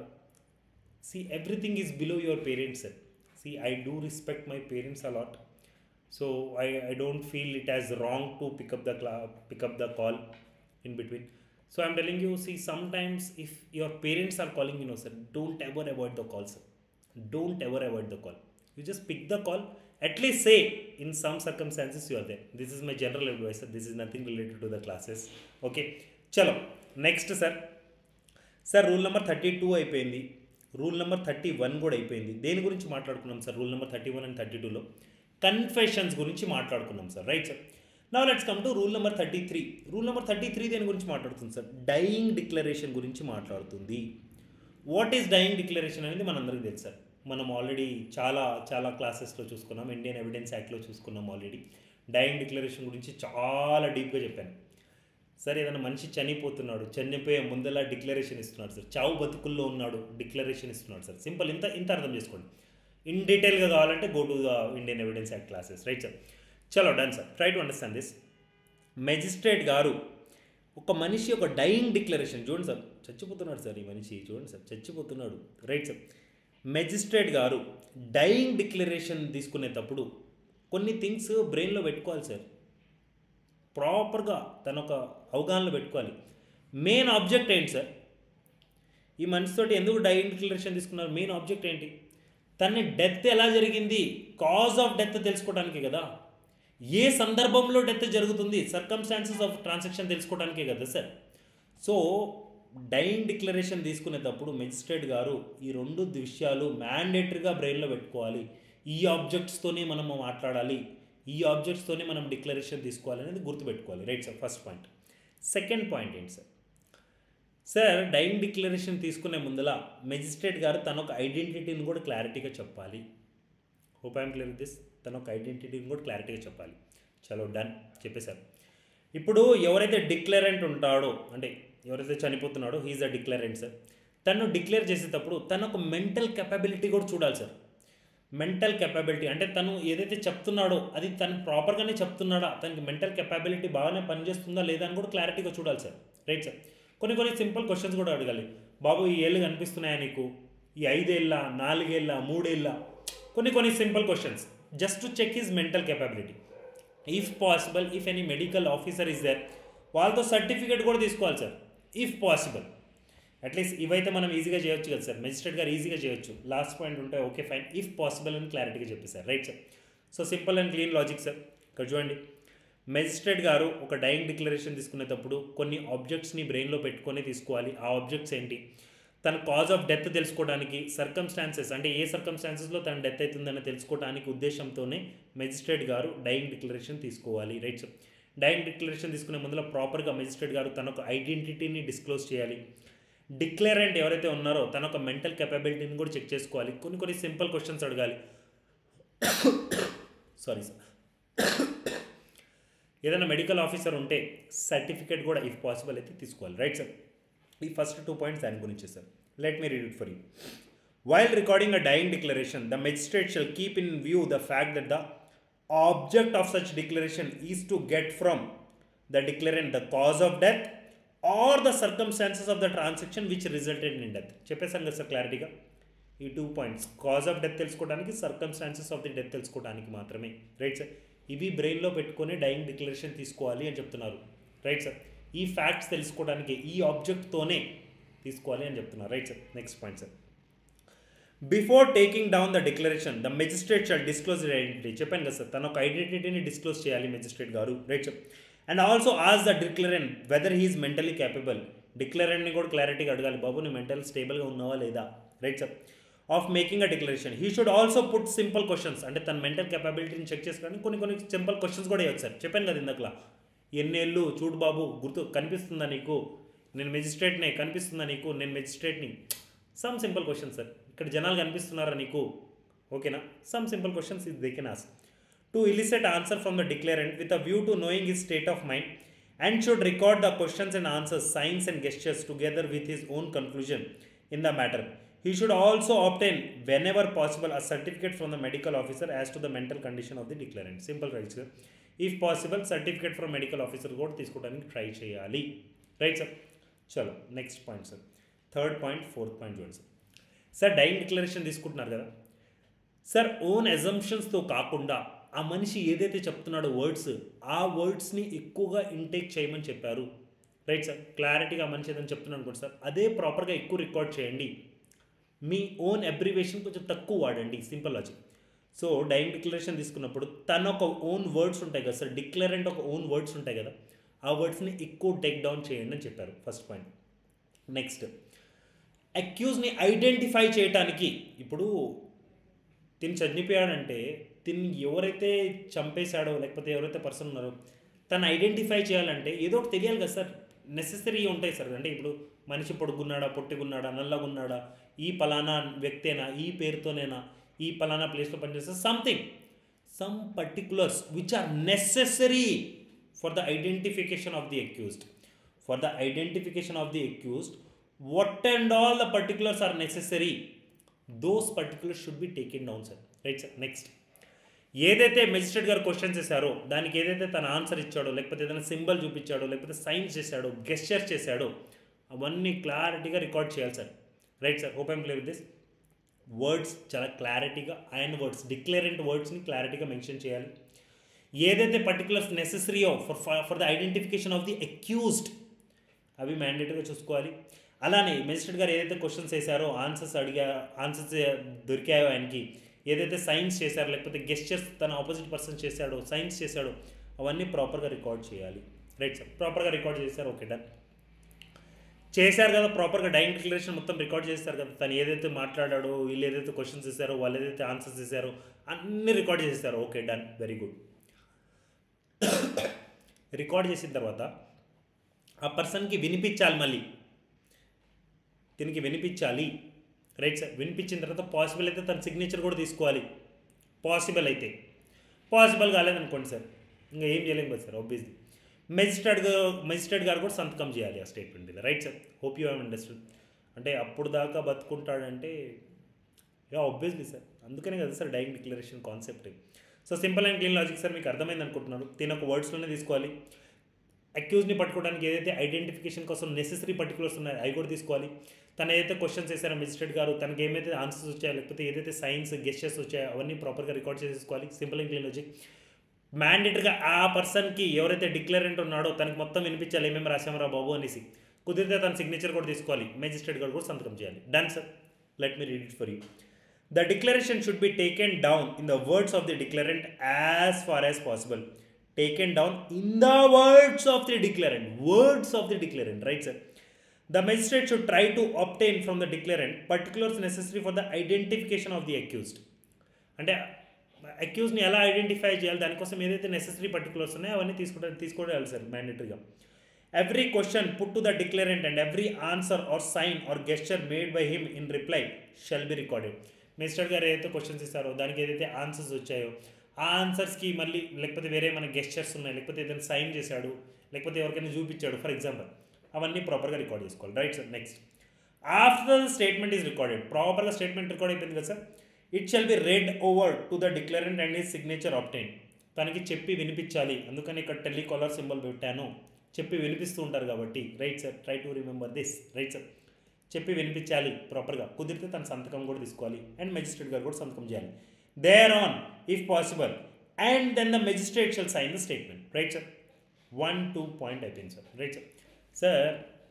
see everything is below your parents sir see I do respect my parents a lot so I I don't feel it as wrong to pick up the క్లా pick up the call in between. So I'm telling you, see, sometimes if your parents are calling, you know, sir, don't ever avoid the call, sir. Don't ever avoid the call. You just pick the call. At least say in some circumstances you are there. This is my general advice, sir. This is nothing related to the classes. Okay. Chalo. Next, sir. Sir rule number thirty two అయిపోయింది రూల్ నెంబర్ థర్టీ వన్ కూడా అయిపోయింది దేని గురించి మాట్లాడుకున్నాం sir rule number thirty one and thirty టూలో కన్ఫెషన్స్ గురించి మాట్లాడుకున్నాం సార్ రైట్ సార్ నా let's come to rule number thirty three rule number thirty three దేని గురించి మాట్లాడుతుంది సార్ డైయింగ్ డిక్లరేషన్ గురించి మాట్లాడుతుంది వాట్ ఈస్ డైయింగ్ డిక్లరేషన్ అనేది మనందరికీ తెలుసు సార్ మనం ఆల్రెడీ చాలా చాలా క్లాసెస్లో చూసుకున్నాం ఇండియన్ ఎవిడెన్స్ యాక్ట్లో చూసుకున్నాం ఆల్రెడీ డైయింగ్ డిక్లరేషన్ గురించి చాలా డీప్గా చెప్పాను సార్ ఏదైనా మనిషి చనిపోతున్నాడు చనిపోయే ముందలా డిక్లరేషన్ ఇస్తున్నాడు సార్ చావు బతుకుల్లో ఉన్నాడు డిక్లరేషన్ ఇస్తున్నాడు సార్ సింపుల్ ఇంత ఇంత అర్థం చేసుకోండి ఇన్ డీటెయిల్గా కావాలంటే go to the Indian evidence act classes right sir చలో done sir try to understand this magistrate గారు ఒక మనిషి ఒక డైయింగ్ డిక్లరేషన్ చూడండి సార్ చచ్చిపోతున్నాడు సార్ ఈ మనిషి చూడండి సార్ చచ్చిపోతున్నాడు రైట్ సార్ మెజిస్ట్రేట్ గారు డైయింగ్ డిక్లరేషన్ తీసుకునేటప్పుడు కొన్ని థింగ్స్ బ్రెయిన్లో పెట్టుకోవాలి సార్ ప్రాపర్గా తన ఒక అవగాహనలో పెట్టుకోవాలి మెయిన్ ఆబ్జెక్ట్ ఏంటి సార్ ఈ మనిషితోటి ఎందుకు డైయింగ్ డిక్లరేషన్ తీసుకున్నారు మెయిన్ ఆబ్జెక్ట్ ఏంటి తన డెత్ ఎలా జరిగింది కాజ్ ఆఫ్ డెత్ తెలుసుకోవడానికే కదా ఏ సందర్భంలో డెత్ జరుగుతుంది సర్కమ్స్టాన్సెస్ ఆఫ్ ట్రాన్సాక్షన్ తెలుసుకోవడానికే కదా సార్ సో డైయింగ్ డిక్లరేషన్ తీసుకునేటప్పుడు మెజిస్ట్రేట్ గారు ఈ రెండు విషయాలు మ్యాండేటరీగా బ్రెయిన్లో పెట్టుకోవాలి ఈ ఆబ్జెక్ట్స్తోనే మనం మాట్లాడాలి ఈ ఆబ్జెక్ట్స్తోనే మనం డిక్లరేషన్ తీసుకోవాలి అనేది గుర్తుపెట్టుకోవాలి right sir first point second point ఏంటి సార్ సార్ డైయింగ్ డిక్లరేషన్ తీసుకునే ముందల మెజిస్ట్రేట్ గారు తన ఒక ఐడెంటిటీని కూడా క్లారిటీగా చెప్పాలి హోప్ ఐఎమ్ క్లియర్ దిస్ తన ఒక ఐడెంటిటీని కూడా క్లారిటీగా చెప్పాలి చలో డన్ చెప్పేశారు ఇప్పుడు ఎవరైతే డిక్లరెంట్ ఉంటాడో అంటే ఎవరైతే చనిపోతున్నాడో హీఈస్ అ డిక్లరెంట్ సార్ తను డిక్లేర్ చేసేటప్పుడు తన ఒక మెంటల్ కెపబిలిటీ కూడా చూడాలి సార్ మెంటల్ కెపబిలిటీ అంటే తను ఏదైతే చెప్తున్నాడో అది తను ప్రాపర్గానే చెప్తున్నాడా తనకి మెంటల్ కెపబిలిటీ బాగానే పనిచేస్తుందా లేదా అని కూడా క్లారిటీగా చూడాలి సార్ రైట్ సార్ కొన్ని కొన్ని సింపుల్ క్వశ్చన్స్ కూడా అడగాలి బాబు ఈ ఏళ్ళు కనిపిస్తున్నాయా నీకు ఈ ఐదేళ్ళ నాలుగేళ్ళ మూడేళ్ళ కొన్ని కొన్ని simple questions just to check his mental capability if possible if any medical officer is there వాళ్ళతో సర్టిఫికేట్ కూడా తీసుకోవాలి సార్ ఇఫ్ పాసిబుల్ అట్లీస్ట్ ఇవైతే మనం ఈజీగా చేయొచ్చు కదా సార్ మెజిస్ట్రేట్ గారు ఈజీగా చేయొచ్చు లాస్ట్ పాయింట్ ఉంటే ఓకే ఫైన్ ఇఫ్ పాసిబుల్ అని క్లారిటీగా చెప్పేశారు right sir so simple and clean logic sir ఇక్కడ చూడండి మెజిస్ట్రేట్ గారు ఒక డైయింగ్ డిక్లరేషన్ తీసుకునేటప్పుడు కొన్ని ఆబ్జెక్ట్స్ని బ్రెయిన్లో పెట్టుకొని తీసుకోవాలి ఆ ఆబ్జెక్ట్స్ ఏంటి తన కాజ్ ఆఫ్ డెత్ తెలుసుకోవడానికి సర్కమ్స్టాన్సెస్ అంటే ఏ సర్కమ్స్టాన్సెస్లో తన డెత్ అవుతుందని తెలుసుకోవడానికి ఉద్దేశంతోనే మెజిస్ట్రేట్ గారు డైయింగ్ డిక్లరేషన్ తీసుకోవాలి రైట్ సార్ డైయింగ్ డిక్లరేషన్ తీసుకునే ముందులో ప్రాపర్గా మెజిస్ట్రేట్ గారు తన ఒక ఐడెంటిటీని డిస్క్లోజ్ చేయాలి డిక్లరెంట్ ఎవరైతే ఉన్నారో తన ఒక మెంటల్ కెపబిలిటీని కూడా చెక్ చేసుకోవాలి కొన్ని కొన్ని సింపుల్ క్వశ్చన్స్ అడగాలి సారీ సార్ ఏదైనా మెడికల్ ఆఫీసర్ ఉంటే సర్టిఫికేట్ కూడా ఇఫ్ పాసిబుల్ అయితే తీసుకోవాలి రైట్ సార్ ఈ ఫస్ట్ టూ పాయింట్స్ దాని గురించి sir let me read it for you while recording a dying declaration the magistrate shall keep in view the fact that the object of such declaration is to get from the declarant the cause of death or the circumstances of the transaction which resulted in death చెప్పేసాం కదా సార్ క్లారిటీగా ఈ two points cause of death తెలుసుకోవడానికి సర్కమ్స్టాన్సెస్ ఆఫ్ ది డెత్ తెలుసుకోవడానికి మాత్రమే రైట్ సార్ ఇవి బ్రెయిన్లో పెట్టుకొని డైయింగ్ డిక్లరేషన్ తీసుకోవాలి అని చెప్తున్నారు రైట్ సార్ ఈ ఫ్యాక్ట్స్ తెలుసుకోవడానికి ఈ ఆబ్జెక్ట్తోనే తీసుకోవాలి అని చెప్తున్నారు right sir next point sir before taking down the declaration the magistrate shall disclose identity చెప్పాను కదా సార్ తన ఒక ఐడెంటిటీని డిస్క్లోజ్ చేయాలి మెజిస్ట్రేట్ గారు right sir and also ask the declarant whether he is mentally capable డిక్లరెంట్ని కూడా క్లారిటీగా అడగాలి బాబు నీ మెంటల్ స్టేబుల్గా ఉన్నావా లేదా right sir of making a declaration he should also put simple questions అంటే తన మెంటల్ కెపాబిలిటీని చెక్ చేసుకోవడానికి కొన్ని కొన్ని సింపుల్ క్వశ్చన్స్ కూడా ఇవ్వచ్చు సార్ చెప్పాను కదా ఇందాకలా ఎన్నేళ్ళు చూడు బాబు గుర్తు కనిపిస్తుందా నీకు నేను మెజిస్ట్రేట్నే కనిపిస్తుందా నీకు నేను మెజిస్ట్రేట్ని సమ్ సింపుల్ క్వశ్చన్స్ సార్ ఇక్కడ జనాలు కనిపిస్తున్నారా నీకు ఓకేనా some simple questions is they can ask to elicit answer from the declarant with a view to knowing his state of mind and should record the questions and answers signs and gestures together with his own conclusion in the matter he should also obtain whenever possible a certificate from the medical officer as to the mental condition of the declarant simple right sir if possible certificate from medical officer కూడా తీసుకోవడానికి ట్రై చేయాలి రైట్ సార్ చలో next point sir third point fourth point చూడండి సార్ సార్ డైయింగ్ డిక్లరేషన్ తీసుకుంటున్నారు కదా సార్ ఓన్ అజంప్షన్స్తో కాకుండా ఆ మనిషి ఏదైతే చెప్తున్నాడో వర్డ్స్ ఆ వర్డ్స్ని ఎక్కువగా ఇంటేక్ చేయమని చెప్పారు రైట్ సార్ క్లారిటీగా ఆ మనిషి ఏదైనా చెప్తున్నాను అనుకోండి సార్ అదే ప్రాపర్గా ఎక్కువ రికార్డ్ చేయండి మీ ఓన్ అబ్రివేషన్ కొంచెం తక్కువ వాడండి simple logic so dying declaration తీసుకున్నప్పుడు తన ఒక ఓన్ వర్డ్స్ ఉంటాయి కదా సార్ డిక్లరెంట్ ఒక ఓన్ వర్డ్స్ ఉంటాయి కదా ఆ వర్డ్స్ని ఎక్కువ టేక్ డౌన్ చేయండి అని చెప్పారు ఫస్ట్ పాయింట్ నెక్స్ట్ అక్యూజ్ని ఐడెంటిఫై చేయటానికి ఇప్పుడు తిని చనిపోయాడంటే తిని ఎవరైతే చంపేశాడో లేకపోతే ఎవరైతే పర్సన్ ఉన్నారో తను ఐడెంటిఫై చేయాలంటే ఏదో ఒకటి తెలియాలి కదా సార్ నెసెసరీ ఉంటాయి సార్ అంటే ఇప్పుడు మనిషి పొడుగున్నాడా పొట్టిగున్నాడా నల్లగున్నాడా ఈ పలానా వ్యక్తేనా ఈ పేరుతోనేనా ఈ పలానా ప్లేస్లో పనిచేస్తే something some particulars which are necessary for the identification of the accused for the identification of the accused what and all the particulars are necessary those particulars should be taken down sir right sir next ఏదైతే మెజిస్ట్రేట్ గారు క్వశ్చన్స్ చేశారో దానికి ఏదైతే తన ఆన్సర్ ఇచ్చాడో లేకపోతే ఏదైనా సింబల్ చూపించాడో లేకపోతే సైన్స్ చేశాడో గెస్చర్ చేశాడో అవన్నీ క్లారిటీగా రికార్డ్ చేయాలి sir right sir hope I'm clear with this words చాలా క్లారిటీగా అండ్ వర్డ్స్ డిక్లేరెంట్ వర్డ్స్ని క్లారిటీగా మెన్షన్ చేయాలి ఏదైతే పర్టికులర్స్ నెసెసరీయో for for the identification of the accused అవి మ్యాండేటరీగా చూసుకోవాలి అలానే మెజిస్ట్రేట్ గారు ఏదైతే క్వశ్చన్స్ వేశారో ఆన్సర్స్ అడిగా ఆన్సర్స్ దొరికాయో ఆయనకి ఏదైతే సైన్స్ చేశారో లేకపోతే గెస్చర్స్ తన ఆపోజిట్ పర్సన్ చేశాడో సైన్స్ చేశాడో అవన్నీ ప్రాపర్గా రికార్డ్ చేయాలి రైట్ సార్ ప్రాపర్గా రికార్డ్ చేశారు ఓకే డన్ చేశారు కదా ప్రాపర్గా డైన్ డిక్లరేషన్ మొత్తం రికార్డ్ చేస్తారు కదా తను ఏదైతే మాట్లాడాడో వీళ్ళు ఏదైతే క్వశ్చన్స్ ఇస్తారో వాళ్ళు ఏదైతే ఆన్సర్స్ ఇస్తారో అన్నీ రికార్డ్ చేస్తారు okay done very good record చేసిన తర్వాత ఆ పర్సన్కి వినిపించాలి మళ్ళీ దీనికి వినిపించాలి రైట్ సార్ వినిపించిన తర్వాత పాసిబుల్ అయితే తన సిగ్నేచర్ కూడా తీసుకోవాలి పాసిబుల్ అయితే పాసిబుల్ కాలేదనుకోండి సార్ ఇంకా ఏం చేయలేం కదా సార్ ఆబ్వియస్లీ మెజిస్ట్రేట్ గారు మెజిస్ట్రేట్ గారు కూడా సంతకం చేయాలి ఆ స్టేట్మెంట్ మీద right sir hope you have understood అంటే అప్పుడు దాకా బతుకుంటాడంటే యా ఆబ్వియస్లీ సార్ అందుకనే కదా sir dying declaration concept so simple and clean logic sir మీకు అర్థమైంది అనుకుంటున్నారు దీని ఒక వర్డ్స్లోనే తీసుకోవాలి అక్యూజ్ని పట్టుకోవడానికి ఏదైతే ఐడెంటిఫికేషన్ కోసం నెసెసరీ పర్టికులర్స్ ఉన్నాయో అవి కూడా తీసుకోవాలి తను ఏదైతే క్వశ్చన్స్ వేసారో మెజిస్ట్రేట్ గారు తనకి ఏమైతే ఆన్సర్స్ వచ్చాయో లేకపోతే ఏదైతే సైన్స్ గెస్టర్స్ వచ్చాయో అవన్నీ ప్రాపర్గా రికార్డ్ చేసేసుకోవాలి సింపుల్ అండ్ క్లీన్ లాజిక్ మ్యాండేటరీగా ఆ పర్సన్కి ఎవరైతే డిక్లరెంట్ ఉన్నాడో తనకి మొత్తం వినిపించాలి ఏమేమి రాసామరా బాబు అనేసి కుదిరితే తన సిగ్నేచర్ కూడా తీసుకోవాలి మెజిస్ట్రేట్ గారు కూడా సంతకం చేయాలి done sir let me read it for you the declaration should be taken down in the words of the declarant as far as possible taken down in the words of the declarant words of the declarant right sir the magistrate should try to obtain from the declarant particulars necessary for the identification of the accused అంటే అక్యూజ్ని ఎలా ఐడెంటిఫై చేయాలి దానికోసం ఏదైతే నెసెసరీ పర్టికులర్స్ ఉన్నాయో అవన్నీ తీసుకుంటే తీసుకోవాలి సార్ మ్యాండేటరీగా every question put to the declarant and every answer or sign or gesture made by him in reply shall be recorded minister గారు ఏదైతే క్వశ్చన్స్ ఇస్తారో దానికి ఏదైతే ఆన్సర్స్ వచ్చాయో ఆ ఆన్సర్స్కి మళ్ళీ లేకపోతే వేరే మన గెస్చర్స్ ఉన్నాయి లేకపోతే ఏదైనా సైన్ చేశాడు లేకపోతే ఎవరికైనా చూపించాడు ఫర్ ఎగ్జాంపుల్ అవన్నీ ప్రాపర్గా రికార్డ్ చేసుకోవాలి right sir next after the statement is recorded ప్రాపర్గా స్టేట్మెంట్ రికార్డ్ అయిపోయింది కదా sir it shall be read over to the declarant and his signature obtained తనకి చెప్పి వినిపించాలి అందుకని ఇక్కడ టెలికాలర్ సింబల్ పెట్టాను చెప్పి వినిపిస్తూ ఉంటారు కాబట్టి right sir try to remember this right sir చెప్పి వినిపించాలి ప్రాపర్గా కుదిరితే తన సంతకం కూడా తీసుకోవాలి అండ్ మెజిస్ట్రేట్ గారు కూడా సంతకం చేయాలి thereon if possible and then the magistrate shall sign the statement right sir one two point అయిపోయింది sir right sir sir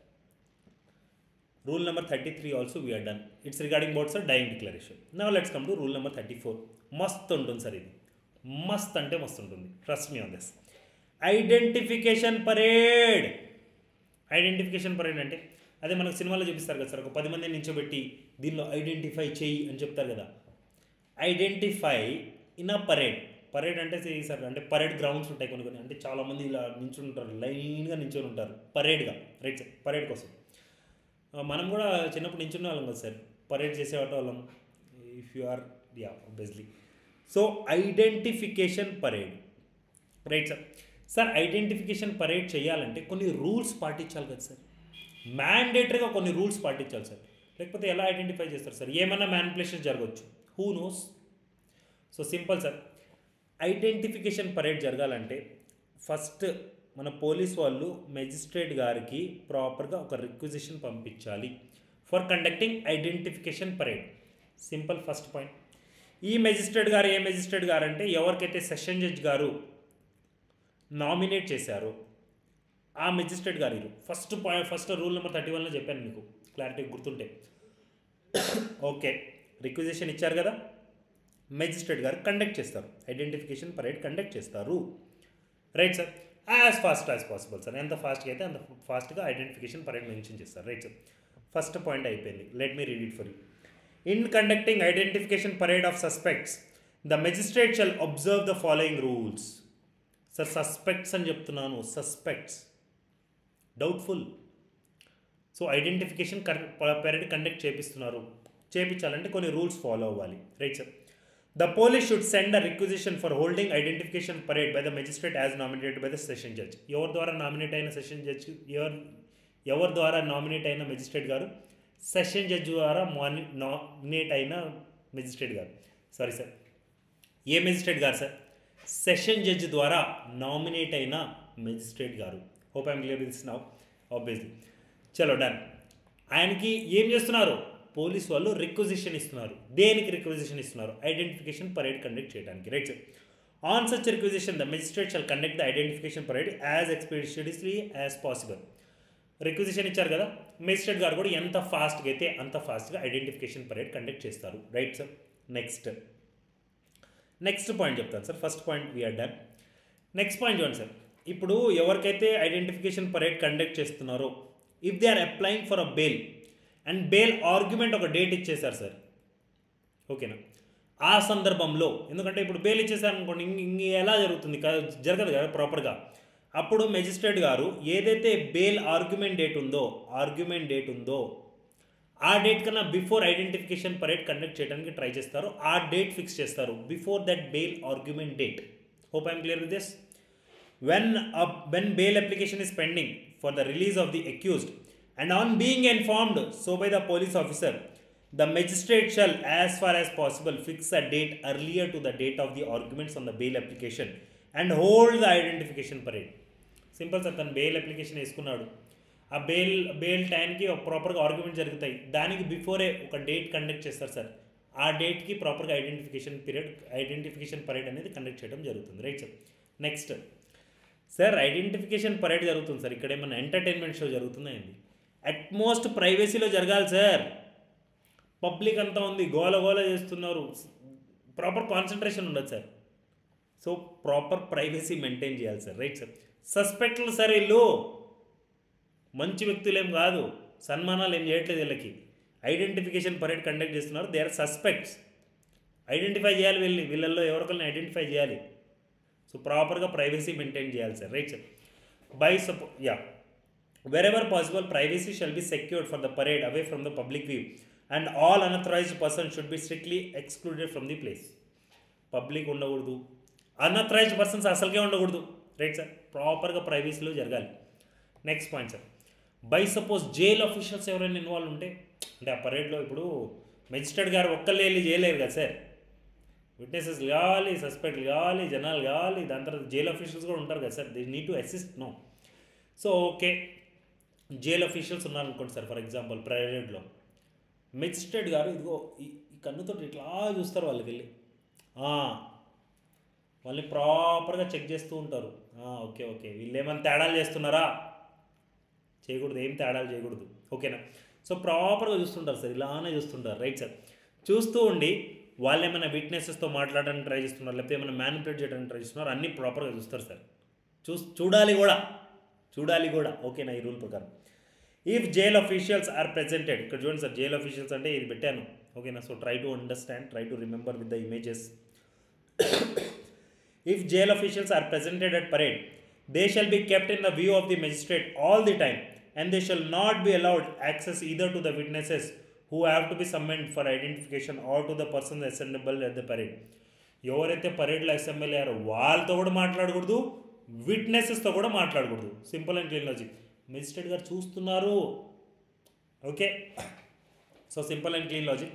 rule number thirty three also we're done it's regarding about sir dying declaration నా let's come to rule number thirty four మస్త్ ఉంటుంది సార్ ఇది మస్త్ అంటే మస్తు ఉంటుంది trust me on this identification parade identification parade అంటే అదే మనకు సినిమాలో చూపిస్తారు కదా సార్ ఒక పది మందిని నించోబెట్టి దీనిలో ఐడెంటిఫై చేయి అని చెప్తారు కదా identify in a parade parade అంటే see సార్ అంటే పరేడ్ గ్రౌండ్స్ ఉంటాయి కొన్ని కొన్ని అంటే చాలామంది ఇలా నించుని ఉంటారు లైన్గా నించుని ఉంటారు పరేడ్గా రైట్ సార్ పరేడ్ కోసం ఆ, మనం కూడా చిన్నప్పుడు నించున్న వాళ్ళం కదా సార్ పరేడ్ చేసేవాట వాళ్ళం if you are yeah basically so identification parade right sir sir identification parade చేయాలంటే కొన్ని రూల్స్ పాటించాలి కదా సార్ మ్యాండేటరీగా కొన్ని రూల్స్ పాటించాలి సార్ లేకపోతే ఎలా ఐడెంటిఫై చేస్తారు సార్ ఏమైనా మ్యానిపులేషన్ జరగవచ్చు who knows so simple sir identification parade జరగాలంటే ఫస్ట్ మన పోలీస్ వాళ్ళు మెజిస్ట్రేట్ గారికి ప్రాపర్గా ఒక రిక్విజిషన్ పంపించాలి for conducting identification parade simple first point ఈ మెజిస్ట్రేట్ గారు ఏ మెజిస్ట్రేట్ గారు అంటే ఎవరికైతే సెషన్ జడ్జ్ గారు నామినేట్ చేశారో ఆ మెజిస్ట్రేట్ గారు ఇరు first point first rule number thirty వన్లో చెప్పాను మీకు క్లారిటీ గుర్తుంటే ఓకే రిక్విజిషన్ ఇచ్చారు కదా మెజిస్ట్రేట్ గారు కండక్ట్ చేస్తారు ఐడెంటిఫికేషన్ పరేడ్ కండక్ట్ చేస్తారు right sir as fast as possible sir ఎంత ఫాస్ట్గా అయితే అంత ఫాస్ట్గా ఐడెంటిఫికేషన్ పరేడ్ మెన్షన్ చేస్తారు రైట్ సార్ ఫస్ట్ పాయింట్ అయిపోయింది let me read it for you in conducting identification parade of suspects the magistrate shall observe the following rules sir suspects అని చెప్తున్నాను suspects doubtful so identification parade conduct చేపిస్తున్నారు చేపించాలంటే కొన్ని రూల్స్ ఫాలో అవ్వాలి right sir the police should send a requisition for holding identification parade by the magistrate as nominated by the session judge ఎవరి ద్వారా నామినేట్ అయిన సెషన్ జడ్జ్ ఎవరు ఎవరి ద్వారా నామినేట్ అయిన మెజిస్ట్రేట్ గారు సెషన్ జడ్జ్ ద్వారా మాని నామినేట్ అయిన మెజిస్ట్రేట్ గారు సారీ సార్ ఏ మెజిస్ట్రేట్ గారు సార్ సెషన్ జడ్జి ద్వారా నామినేట్ అయిన మెజిస్ట్రేట్ గారు hope I'm clear this now obviously చలో డన్ ఆయనకి ఏం చేస్తున్నారు పోలీస్ వాళ్ళు రిక్వజిషన్ ఇస్తున్నారు దేనికి రిక్వజిషన్ ఇస్తున్నారు ఐడెంటిఫికేషన్ పరేడ్ కండక్ట్ చేయడానికి right sir on such requisition the magistrate shall conduct the identification parade as expeditiously as possible requisition ఇచ్చారు కదా మెజిస్ట్రేట్ గారు కూడా ఎంత ఫాస్ట్గా అయితే అంత ఫాస్ట్గా ఐడెంటిఫికేషన్ పరేడ్ కండక్ట్ చేస్తారు right sir next next point చెప్తాను sir first point we're done next point చూడండి సార్ ఇప్పుడు ఎవరికైతే ఐడెంటిఫికేషన్ పరేడ్ కండక్ట్ చేస్తున్నారో if they are applying for a bail and bail argument ఒక డేట్ ఇచ్చేశారు సార్ ఓకేనా ఆ సందర్భంలో ఎందుకంటే ఇప్పుడు బెయిల్ ఇచ్చేసారు అనుకోండి ఇంక ఇంక ఎలా జరుగుతుంది కదా జరగదు కదా ప్రాపర్గా అప్పుడు మెజిస్ట్రేట్ గారు ఏదైతే బెయిల్ ఆర్గ్యుమెంట్ డేట్ ఉందో ఆర్గ్యుమెంట్ డేట్ ఉందో ఆ డేట్ కన్నా బిఫోర్ ఐడెంటిఫికేషన్ పరేడ్ కండక్ట్ చేయడానికి ట్రై చేస్తారు ఆ డేట్ ఫిక్స్ చేస్తారు before that bail argument date hope I'm clear with this when a, when bail application is pending for the release of the accused and on being informed so by the police officer the magistrate shall as far as possible fix a date earlier to the date of the arguments on the bail application and hold the identification parade simple sir తను బెయిల్ అప్లికేషన్ వేసుకున్నాడు ఆ బెయిల్ బెయిల్ టైంకి ప్రాపర్గా ఆర్గ్యుమెంట్ జరుగుతాయి దానికి బిఫోరే ఒక డేట్ కండక్ట్ చేస్తారు సార్ ఆ డేట్కి ప్రాపర్గా ఐడెంటిఫికేషన్ పీరియడ్ ఐడెంటిఫికేషన్ పరేడ్ అనేది కండక్ట్ చేయడం జరుగుతుంది right sir next sir identification parade జరుగుతుంది సార్ ఇక్కడ ఏమన్నా ఎంటర్టైన్మెంట్ షో జరుగుతుందా ఏంది అట్మోస్ట్ ప్రైవసీలో జరగాలి సార్ పబ్లిక్ అంతా ఉంది గోల గోల చేస్తున్నారు ప్రాపర్ కాన్సన్ట్రేషన్ ఉండదు sir so proper privacy maintain చేయాలి సార్ రైట్ సార్ సస్పెక్ట్లు సార్ వీళ్ళు మంచి వ్యక్తులు ఏం కాదు సన్మానాలు ఏం చేయట్లేదు వీళ్ళకి ఐడెంటిఫికేషన్ పరేడ్ కండక్ట్ చేస్తున్నారు దే ఆర్ సస్పెక్ట్స్ ఐడెంటిఫై చేయాలి వీళ్ళు వీళ్ళల్లో ఎవరికైనా ఐడెంటిఫై చేయాలి సో ప్రాపర్గా ప్రైవసీ మెయింటైన్ చేయాలి sir right sir by suppose yeah wherever possible privacy shall be secured for the parade away from the public view and all unauthorized persons should be strictly excluded from the place public ఉండకూడదు అన్అథరైజ్డ్ పర్సన్స్ అసలుకే ఉండకూడదు రైట్ సార్ ప్రాపర్గా ప్రైవసీలో జరగాలి next point sir by suppose jail officials ఎవరైనా ఇన్వాల్వ్ ఉంటే అంటే ఆ పరేడ్లో ఇప్పుడు మెజిస్ట్రేట్ గారు ఒక్కళ్ళే వెళ్ళి చేయలేరు కదా సార్ విట్నెసెస్ కావాలి సస్పెక్ట్లు కావాలి జనాలు కావాలి దాని తర్వాత జైల్ ఆఫీషియల్స్ కూడా ఉంటారు కదా sir they need to assist no so okay jail officials ఉన్నారనుకోండి సార్ ఫర్ ఎగ్జాంపుల్ ప్రైవేట్లో మెజిస్ట్రేట్ గారు ఇదిగో ఈ ఈ కన్నుతో ఇట్లా చూస్తారు వాళ్ళకి వెళ్ళి ఆ, వాళ్ళని ప్రాపర్గా చెక్ చేస్తూ ఉంటారు ఆ, ఓకే ఓకే వీళ్ళు ఏమైనా తేడాలు చేస్తున్నారా చేయకూడదు ఏం తేడాలు చేయకూడదు ఓకేనా సో ప్రాపర్గా చూస్తుంటారు సార్ ఇలానే చూస్తుంటారు రైట్ సార్ చూస్తూ ఉండి వాళ్ళు ఏమైనా విట్నెసెస్తో మాట్లాడడానికి ట్రై చేస్తున్నారు లేకపోతే ఏమైనా మ్యానిపులేట్ చేయడానికి ట్రై చేస్తున్నారు అన్నీ ప్రాపర్గా చూస్తారు సార్ చూ చూడాలి కూడా చూడాలి కూడా ఓకేనా ఈ రూల్ ప్రకారం if jail officials are presented ఇక్కడ చూడండి సార్ జైల్ అఫీషియల్స్ అంటే ఇది పెట్టాను ఓకేనా so try to understand try to remember with the images if jail officials are presented at parade they shall be kept in the view of the magistrate all the time and they shall not be allowed access either to the witnesses who have to be summoned for identification or to the persons assembled at the parade ఎవరైతే పరేడ్లో అసెంబ్లీ అయ్యారో వాళ్ళతో కూడా మాట్లాడకూడదు విట్నెసెస్తో కూడా మాట్లాడకూడదు simple and clean logic magistrate గారు చూస్తున్నారు okay so simple and clean logic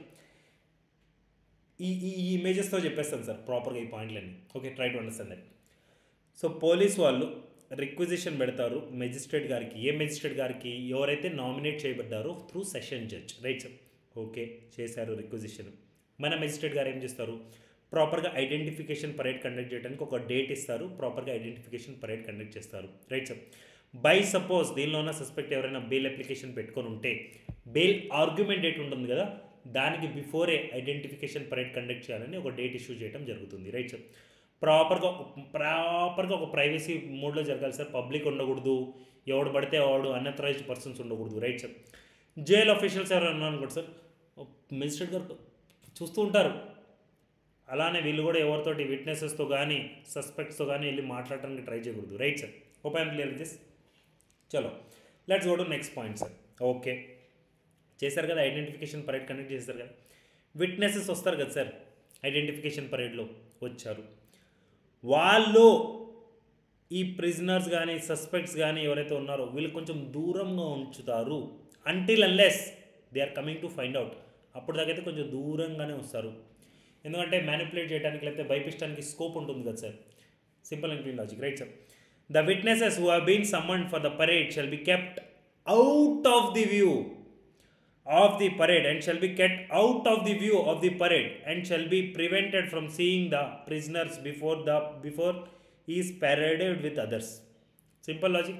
ఈ ఈ ఈ ఇమేజెస్తో చెప్పేస్తాను సార్ ప్రాపర్గా ఈ పాయింట్లన్నీ okay try to understand that so police వాళ్ళు రిక్విజిషన్ పెడతారు మెజిస్ట్రేట్ గారికి ఏ మెజిస్ట్రేట్ గారికి ఎవరైతే నామినేట్ చేయబడ్డారో through session judge right sir okay చేశారు రిక్విజిషన్ మన మెజిస్ట్రేట్ గారు ఏం చేస్తారు ప్రాపర్గా ఐడెంటిఫికేషన్ పరేడ్ కండక్ట్ చేయడానికి ఒక డేట్ ఇస్తారు ప్రాపర్గా ఐడెంటిఫికేషన్ పరేడ్ కండక్ట్ చేస్తారు రైట్ సార్ బై సపోజ్ దీనిలో ఉన్న సస్పెక్ట్ ఎవరైనా బెయిల్ అప్లికేషన్ పెట్టుకొని ఉంటే బెయిల్ ఆర్గ్యుమెంట్ డేట్ ఉంటుంది కదా దానికి బిఫోరే ఐడెంటిఫికేషన్ పరేడ్ కండక్ట్ చేయాలని ఒక డేట్ ఇష్యూ చేయడం జరుగుతుంది రైట్ సార్ ప్రాపర్గా ప్రాపర్గా ఒక ప్రైవసీ మోడ్లో జరగాలి సార్ పబ్లిక్ ఉండకూడదు ఎవడు పడితే వాడు అన్అథరైజ్డ్ పర్సన్స్ ఉండకూడదు రైట్ సార్ జైల్ అఫీషియల్స్ ఎవరైనా అనుకోండి సార్ మెజిస్ట్రేట్ గారు చూస్తూ ఉంటారు అలానే వీళ్ళు కూడా ఎవరితోటి విట్నెసెస్తో కానీ సస్పెక్ట్స్తో కానీ వెళ్ళి మాట్లాడటానికి ట్రై చేయకూడదు right sir hope I'm clear this చలో let's go to next point sir okay చేశారు కదా ఐడెంటిఫికేషన్ పరేడ్ కండక్ట్ చేశారు కదా విట్నెసెస్ వస్తారు కదా సార్ ఐడెంటిఫికేషన్ పరేడ్లో వచ్చారు వాళ్ళు ఈ ప్రిజనర్స్ కానీ సస్పెక్ట్స్ కానీ ఎవరైతే ఉన్నారో వీళ్ళు కొంచెం దూరంగా ఉంచుతారు until unless they are coming to find out అప్పుడు దాకైతే కొంచెం దూరంగానే వస్తారు ఎందుకంటే మ్యానిపులేట్ చేయడానికి లేకపోతే భయపించడానికి స్కోప్ ఉంటుంది కదా sir simple and clean logic right sir the witnesses who been summon for the parade shall be kept out of the view of the parade and shall be kept out of the view of the parade and shall be prevented from seeing the prisoners before the before he is paraded with others simple logic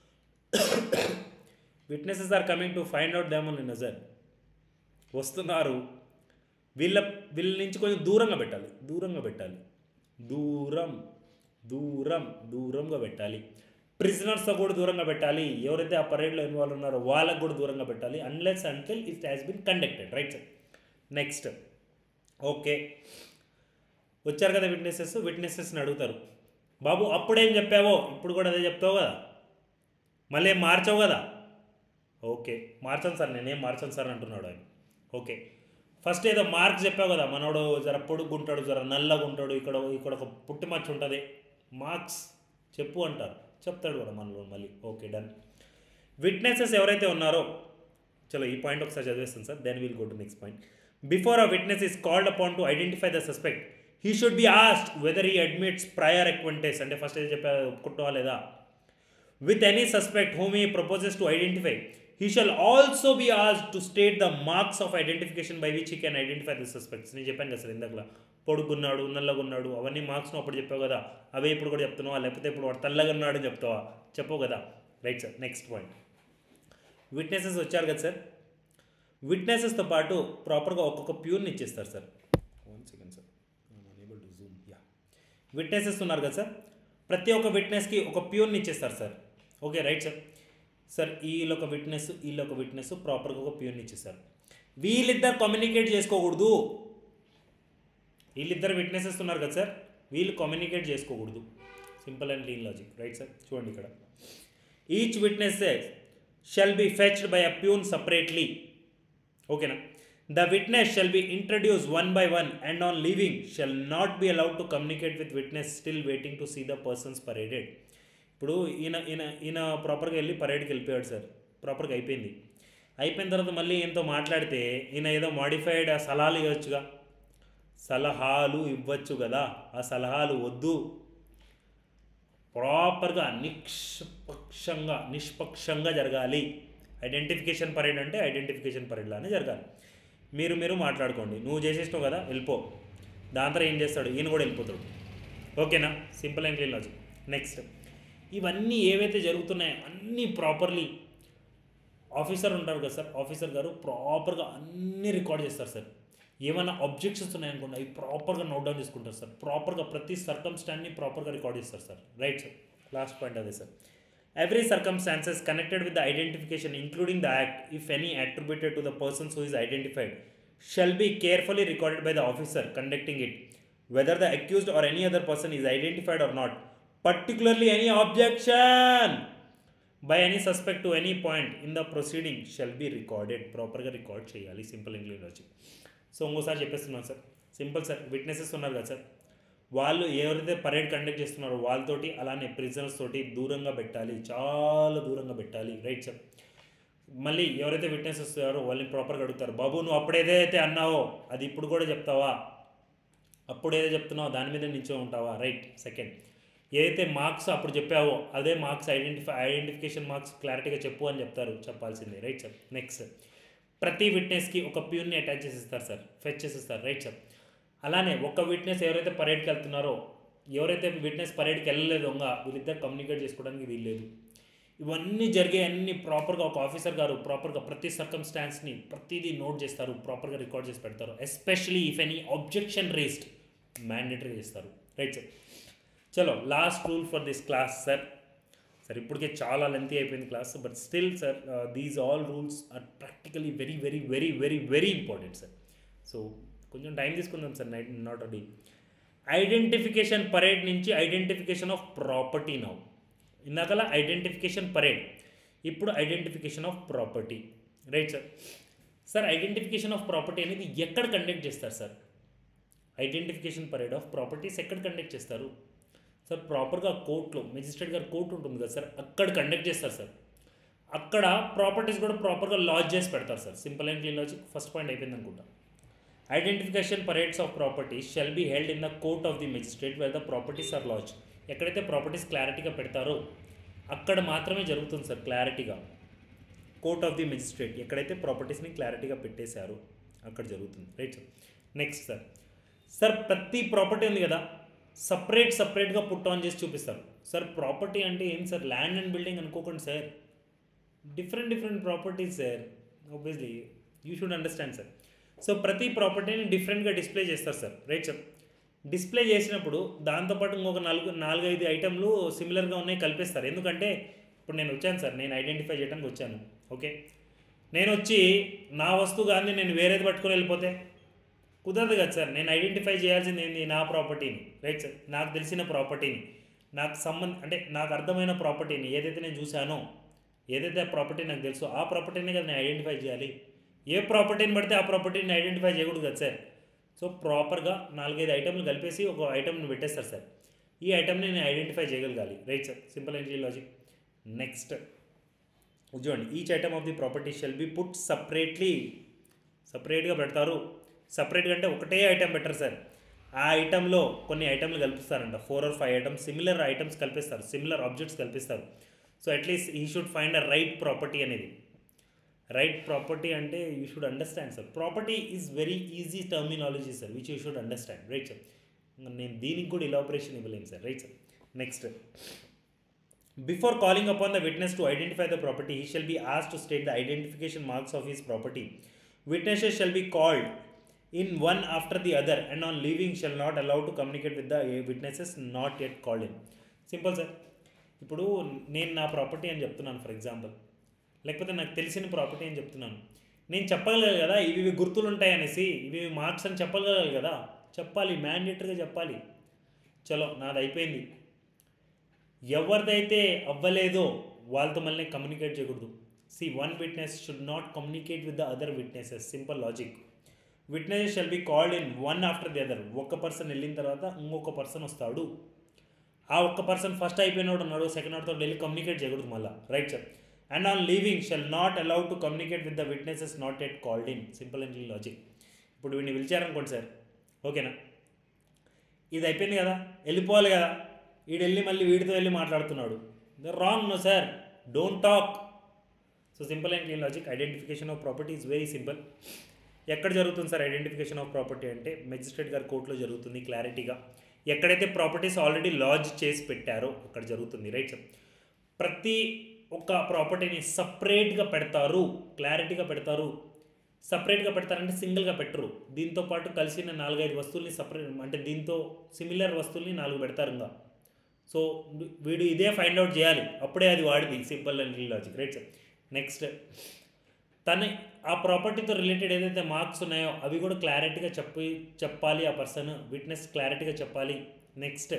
witnesses are coming to find out them on nazar వస్తున్నారు వీళ్ళ వీళ్ళ నుంచి కొంచెం దూరంగా పెట్టాలి దూరంగా పెట్టాలి దూరం దూరం దూరంగా పెట్టాలి ప్రిజనర్స్తో కూడా దూరంగా పెట్టాలి ఎవరైతే ఆ పరేడ్లో ఇన్వాల్వ్ ఉన్నారో వాళ్ళకు కూడా దూరంగా పెట్టాలి unless until it has been conducted right sir next okay వచ్చారు కదా విట్నెసెస్ విట్నెసెస్ని అడుగుతారు బాబు అప్పుడేం చెప్పావో ఇప్పుడు కూడా అదే చెప్తావు కదా మళ్ళీ ఏం మార్చావు కదా ఓకే మార్చాను సార్ నేనేం మార్చాను సార్ అంటున్నాడు ఆయన ఓకే ఫస్ట్ ఏదో మార్క్స్ చెప్పావు కదా మనోడు జర పొడుగుంటాడు జర నల్లగా ఉంటాడు ఇక్కడ ఇక్కడ ఒక పుట్టిమచ్చ ఉంటుంది మార్క్స్ చెప్పు అంటారు చెప్తాడు కూడా మనలో మళ్ళీ ఓకే డన్ విట్నెసెస్ ఎవరైతే ఉన్నారో చలో ఈ పాయింట్ ఒకసారి చదివేస్తాను sir then will go to next point before a witness is called upon to identify the suspect he should be asked whether he admits prior acquaintance అంటే ఫస్ట్ ఏదో చెప్పా ఒప్పుకుంటావా లేదా with any suspect whom he proposes to identify he shall also be as to state the marks of identification by which he can identify the suspects నేను చెప్పాను కదా సార్ ఇందాక పొడుగున్నాడు నల్లగున్నాడు అవన్నీ మార్క్స్ అప్పుడు చెప్పావు కదా అవే ఇప్పుడు కూడా చెప్తున్నావా లేకపోతే ఇప్పుడు వాడు తెల్లగా ఉన్నాడు అని చెప్తావా చెప్పవు కదా right sir next point witnesses వచ్చారు కదా సార్ విట్నెసెస్తో పాటు ప్రాపర్గా ఒక్కొక్క ప్యూర్ని ఇచ్చేస్తారు sir one second sir unable to zoom yeah witnesses ఉన్నారు కదా సార్ ప్రతి ఒక్క విట్నెస్కి ఒక ప్యూర్ని ఇచ్చేస్తారు sir okay right sir sir వీళ్ళు ఒక విట్నెస్ వీళ్ళు ఒక విట్నెస్ ప్రాపర్గా ఒక ప్యూర్ని ఇచ్చేస్తారు వీళ్ళిద్దరు కమ్యూనికేట్ చేసుకోకూడదు వీళ్ళిద్దరు విట్నెసెస్ ఉన్నారు కదా సార్ వీళ్ళు కమ్యూనికేట్ చేసుకోకూడదు simple and clean logic right sir చూడండి ఇక్కడ each witness shall be fetched by a peon separately ఓకేనా the witness shall be introduce one by one and on leaving shall not be allowed to communicate with witness still waiting to see the persons paraded ఇప్పుడు ఈయన ఈయన ఈయన ప్రాపర్గా వెళ్ళి పరేడ్కి వెళ్ళిపోయాడు సార్ ప్రాపర్గా అయిపోయింది అయిపోయిన తర్వాత మళ్ళీ ఈయనతో మాట్లాడితే ఈయన ఏదో మాడిఫైడ్ సలహాలు ఇవ్వచ్చుగా సలహాలు ఇవ్వచ్చు కదా ఆ సలహాలు వద్దు ప్రాపర్గా నిష్పక్షంగా నిష్పక్షంగా జరగాలి ఐడెంటిఫికేషన్ పరేడ్ అంటే ఐడెంటిఫికేషన్ పరేడ్ లానే జరగాలి మీరు మీరు మాట్లాడుకోండి నువ్వు చేసేసినావు కదా వెళ్ళిపో దాంతో ఏం చేస్తాడు ఈయన కూడా వెళ్ళిపోతాడు ఓకేనా simple and clean logic next ఇవన్నీ ఏవైతే జరుగుతున్నాయో అన్నీ ప్రాపర్లీ ఆఫీసర్ ఉంటారు కదా సార్ ఆఫీసర్ గారు ప్రాపర్గా అన్నీ రికార్డ్ చేస్తారు సార్ ఏమైనా అబ్జెక్షన్స్ ఉన్నాయనుకోండి అవి ప్రాపర్గా నోట్ డౌన్ చేసుకుంటారు సార్ ప్రాపర్గా ప్రతి సర్కమ్స్టాండ్ని ప్రాపర్గా రికార్డ్ చేస్తారు sir right sir last point అదే sir every circumstances connected with the identification including the act if any attributed to the persons who is identified shall be carefully recorded by the officer conducting it whether the accused or any other person is identified or not particularly any objection by any suspect to any point in the proceeding shall be recorded ప్రాపర్గా రికార్డ్ చేయాలి సింపుల్ ఇంగ్లీష్ లాజిక్ సో ఇంకోసారి చెప్పేస్తున్నాను సార్ సింపుల్ సార్ విట్నెసెస్ ఉన్నారు కదా సార్ వాళ్ళు ఎవరైతే పరేడ్ కండక్ట్ చేస్తున్నారో వాళ్ళతోటి అలానే ప్రిజనర్స్ తోటి దూరంగా పెట్టాలి చాలా దూరంగా పెట్టాలి రైట్ సార్ మళ్ళీ ఎవరైతే విట్నెస్ వస్తారో వాళ్ళని ప్రాపర్గా అడుగుతారు బాబు నువ్వు అప్పుడు ఏదైతే అన్నావో అది ఇప్పుడు కూడా చెప్తావా అప్పుడు ఏదో చెప్తున్నావో దాని మీద నించో ఉంటావా రైట్ సెకండ్ ఏదైతే మార్క్స్ అప్పుడు చెప్పావో అదే మార్క్స్ ఐడెంటిఫై ఐడెంటిఫికేషన్ మార్క్స్ క్లారిటీగా చెప్పు అని చెప్తారు చెప్పాల్సిందే రైట్ సార్ నెక్స్ట్ ప్రతి విట్నెస్కి ఒక ప్యూన్ని అటాచ్ చేసిస్తారు సార్ ఫెచ్ చేసిస్తారు రైట్ సార్ అలానే ఒక విట్నెస్ ఎవరైతే పరేడ్కి వెళ్తున్నారో ఎవరైతే విట్నెస్ పరేడ్కి వెళ్ళలేదో ఇంకా వీళ్ళిద్దరు కమ్యూనికేట్ చేసుకోవడానికి వీల్లేదు ఇవన్నీ జరిగే అన్ని ప్రాపర్గా ఒక ఆఫీసర్ గారు ప్రాపర్గా ప్రతి సర్కమ్స్టాన్స్ని ప్రతిదీ నోట్ చేస్తారు ప్రాపర్గా రికార్డ్ చేసి పెడతారు especially if any objection raised mandatory చేస్తారు రైట్ సార్ చలో last rule for this class sir sir ఇప్పటికే చాలా లెంతీ అయిపోయింది class but still sir these all rules are practically very very very very very important sir so కొంచెం టైం తీసుకుందాం సార్ నైట్ నాట్ అడి ఐడెంటిఫికేషన్ పరేడ్ నుంచి ఐడెంటిఫికేషన్ ఆఫ్ ప్రాపర్టీ నౌ ఇందాకలా ఐడెంటిఫికేషన్ పరేడ్ ఇప్పుడు identification of property right sir sir identification of property అనేది ఎక్కడ కండక్ట్ చేస్తారు sir identification parade of properties ఎక్కడ కండక్ట్ చేస్తారు సార్ ప్రాపర్గా కోర్టులో మెజిస్ట్రేట్ గారు కోర్టు ఉంటుంది కదా సార్ అక్కడ కండక్ట్ చేస్తారు సార్ అక్కడ ప్రాపర్టీస్ కూడా ప్రాపర్గా లాజ్ చేసి పెడతారు sir simple and clean logic first point అయిపోయింది అనుకుంటా identification parades of properties shall be held in the court of the magistrate where the properties are lodge ఎక్కడైతే ప్రాపర్టీస్ క్లారిటీగా పెడతారో అక్కడ మాత్రమే జరుగుతుంది సార్ క్లారిటీగా కోర్ట్ ఆఫ్ ది మెజిస్ట్రేట్ ఎక్కడైతే ప్రాపర్టీస్ని క్లారిటీగా పెట్టేశారు అక్కడ జరుగుతుంది right sir next sir sir ప్రతి ప్రాపర్టీ ఉంది కదా సపరేట్ సపరేట్గా పుట్ ఆన్ చేసి చూపిస్తారు సార్ ప్రాపర్టీ అంటే ఏం సార్ ల్యాండ్ అండ్ బిల్డింగ్ అనుకోకండి sir different different properties sir obviously you should understand sir so ప్రతి ప్రాపర్టీని డిఫరెంట్గా డిస్ప్లే చేస్తారు సార్ రైట్ సార్ డిస్ప్లే చేసినప్పుడు దాంతోపాటు ఇంకొక నాలుగు నాలుగైదు ఐటెంలు సిమిలర్గా ఉన్నాయి కలిపేస్తారు ఎందుకంటే ఇప్పుడు నేను వచ్చాను సార్ నేను ఐడెంటిఫై చేయడానికి వచ్చాను ఓకే నేను వచ్చి నా వస్తువు కానీ నేను వేరేది పట్టుకొని వెళ్ళిపోతే కుదరదు కదా సార్ నేను ఐడెంటిఫై చేయాల్సింది ఏంది నా ప్రాపర్టీని రైట్ సార్ నాకు తెలిసిన ప్రాపర్టీని నాకు సంబంధ అంటే నాకు అర్థమైన ప్రాపర్టీని ఏదైతే నేను చూశానో ఏదైతే ఆ ప్రాపర్టీ నాకు తెలుసో ఆ ప్రాపర్టీని కదా నేను ఐడెంటిఫై చేయాలి ఏ ప్రాపర్టీని పడితే ఆ ప్రాపర్టీని ఐడెంటిఫై చేయకూడదు కదా సార్ సో ప్రాపర్గా నాలుగైదు ఐటెంలు కలిపేసి ఒక ఐటెంని పెట్టేస్తారు సార్ ఈ ఐటెంని నేను ఐడెంటిఫై చేయగలగాలి right sir simple and logic next చూడండి each item of the property shall be put separately సపరేట్గా పెడతారు సపరేట్గా అంటే ఒకటే ఐటెం పెట్టరు సార్ ఆ ఐటెంలో కొన్ని ఐటెంలు కల్పిస్తారంట four or five items similar items కల్పిస్తారు సిమిలర్ ఆబ్జెక్ట్స్ కల్పిస్తారు so at least he should find a right property అనేది రైట్ ప్రాపర్టీ అంటే you should understand sir property is very easy terminology sir which you should understand right sir నేను దీనికి కూడా ఇలాబరేషన్ ఇవ్వలేను sir right sir next before calling upon the witness to identify the property he shall be as to state the identification marks of his property witnesses shall be called in one after the other and on leaving shall not allow to communicate with the witnesses not yet called in simple sir ఇప్పుడు నేను నా ప్రాపర్టీ అని చెప్తున్నాను ఫర్ ఎగ్జాంపుల్ లేకపోతే నాకు తెలిసిన ప్రాపర్టీ అని చెప్తున్నాను నేను చెప్పగలగాలి కదా ఇవి ఇవి గుర్తులు ఉంటాయి అనేసి ఇవి ఇవి మార్క్స్ అని చెప్పగలగాలి కదా చెప్పాలి మ్యాండేటరీగా చెప్పాలి చలో నాది అయిపోయింది ఎవరిదైతే అవ్వలేదో వాళ్ళతో మళ్ళీ కమ్యూనికేట్ చేయకూడదు see one witness should not communicate with the other witnesses simple logic witnesses shall be called in one after the other ఒక పర్సన్ వెళ్ళిన తర్వాత ఇంకొక పర్సన్ వస్తాడు ఆ ఒక్క పర్సన్ ఫస్ట్ అయిపోయినోడు ఉన్నాడు సెకండ్ వాడితో వెళ్ళి కమ్యూనికేట్ చేయకూడదు మళ్ళీ right sir and on leaving shall not allow to communicate with the witnesses not yet called in simple and logic ఇప్పుడు వీడిని పిలిచారనుకోండి సార్ ఓకేనా ఇది అయిపోయింది కదా వెళ్ళిపోవాలి కదా వీడు వెళ్ళి మళ్ళీ వీడితో వెళ్ళి మాట్లాడుతున్నాడు wrong no sir don't talk so simple and clean logic identification of property is very simple ఎక్కడ జరుగుతుంది సార్ ఐడెంటిఫికేషన్ ఆఫ్ ప్రాపర్టీ అంటే మెజిస్ట్రేట్ గారి కోర్టులో జరుగుతుంది క్లారిటీగా ఎక్కడైతే ప్రాపర్టీస్ ఆల్రెడీ లాడ్జ్ చేసి పెట్టారో అక్కడ జరుగుతుంది రైట్ సార్ ప్రతి ఒక్క ప్రాపర్టీని సపరేట్గా పెడతారు క్లారిటీగా పెడతారు సపరేట్గా పెడతారంటే సింగిల్గా పెట్టరు దీంతో పాటు కలిసిన నాలుగైదు వస్తువుల్ని సపరేట్ అంటే దీంతో సిమిలర్ వస్తువుల్ని నాలుగు పెడతారు ఇంకా సో వీడు ఇదే ఫైండ్ అవుట్ చేయాలి అప్పుడే అది వాడిది simple and logic right sir next తన ఆ ప్రాపర్టీతో రిలేటెడ్ ఏదైతే మార్క్స్ ఉన్నాయో అవి కూడా క్లారిటీగా చెప్పి చెప్పాలి ఆ పర్సన్ విట్నెస్ క్లారిటీగా చెప్పాలి నెక్స్ట్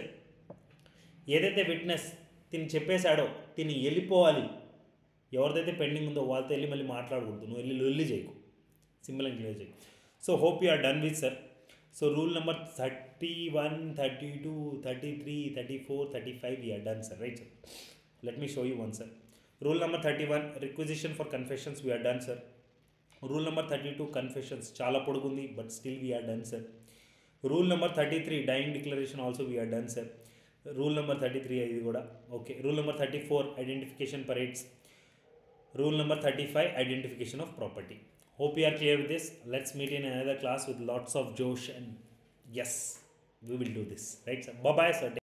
ఏదైతే విట్నెస్ తిని చెప్పేశాడో తిని వెళ్ళిపోవాలి ఎవరిదైతే పెండింగ్ ఉందో వాళ్ళతో వెళ్ళి మళ్ళీ మాట్లాడకూడదు నువ్వు వెళ్ళి లొల్లి చేయకు సింపుల్ అండ్ క్లియర్ చేయకు so hope you are done with sir so rule number thirty one thirty two thirty three thirty four thirty five we're done sir right sir let me show you one sir rule number thirty one requisition for confessions we're done sir rule number thirty two confessions చాలా పొడుగుంది but still we're done sir rule number thirty three dying declaration also we're done sir rule number thirty three ఇది కూడా okay rule number thirty four identification parades rule number thirty five identification of property hope you are clear with this let's meet in another class with lots of josh and yes we will do this right sir bye bye sir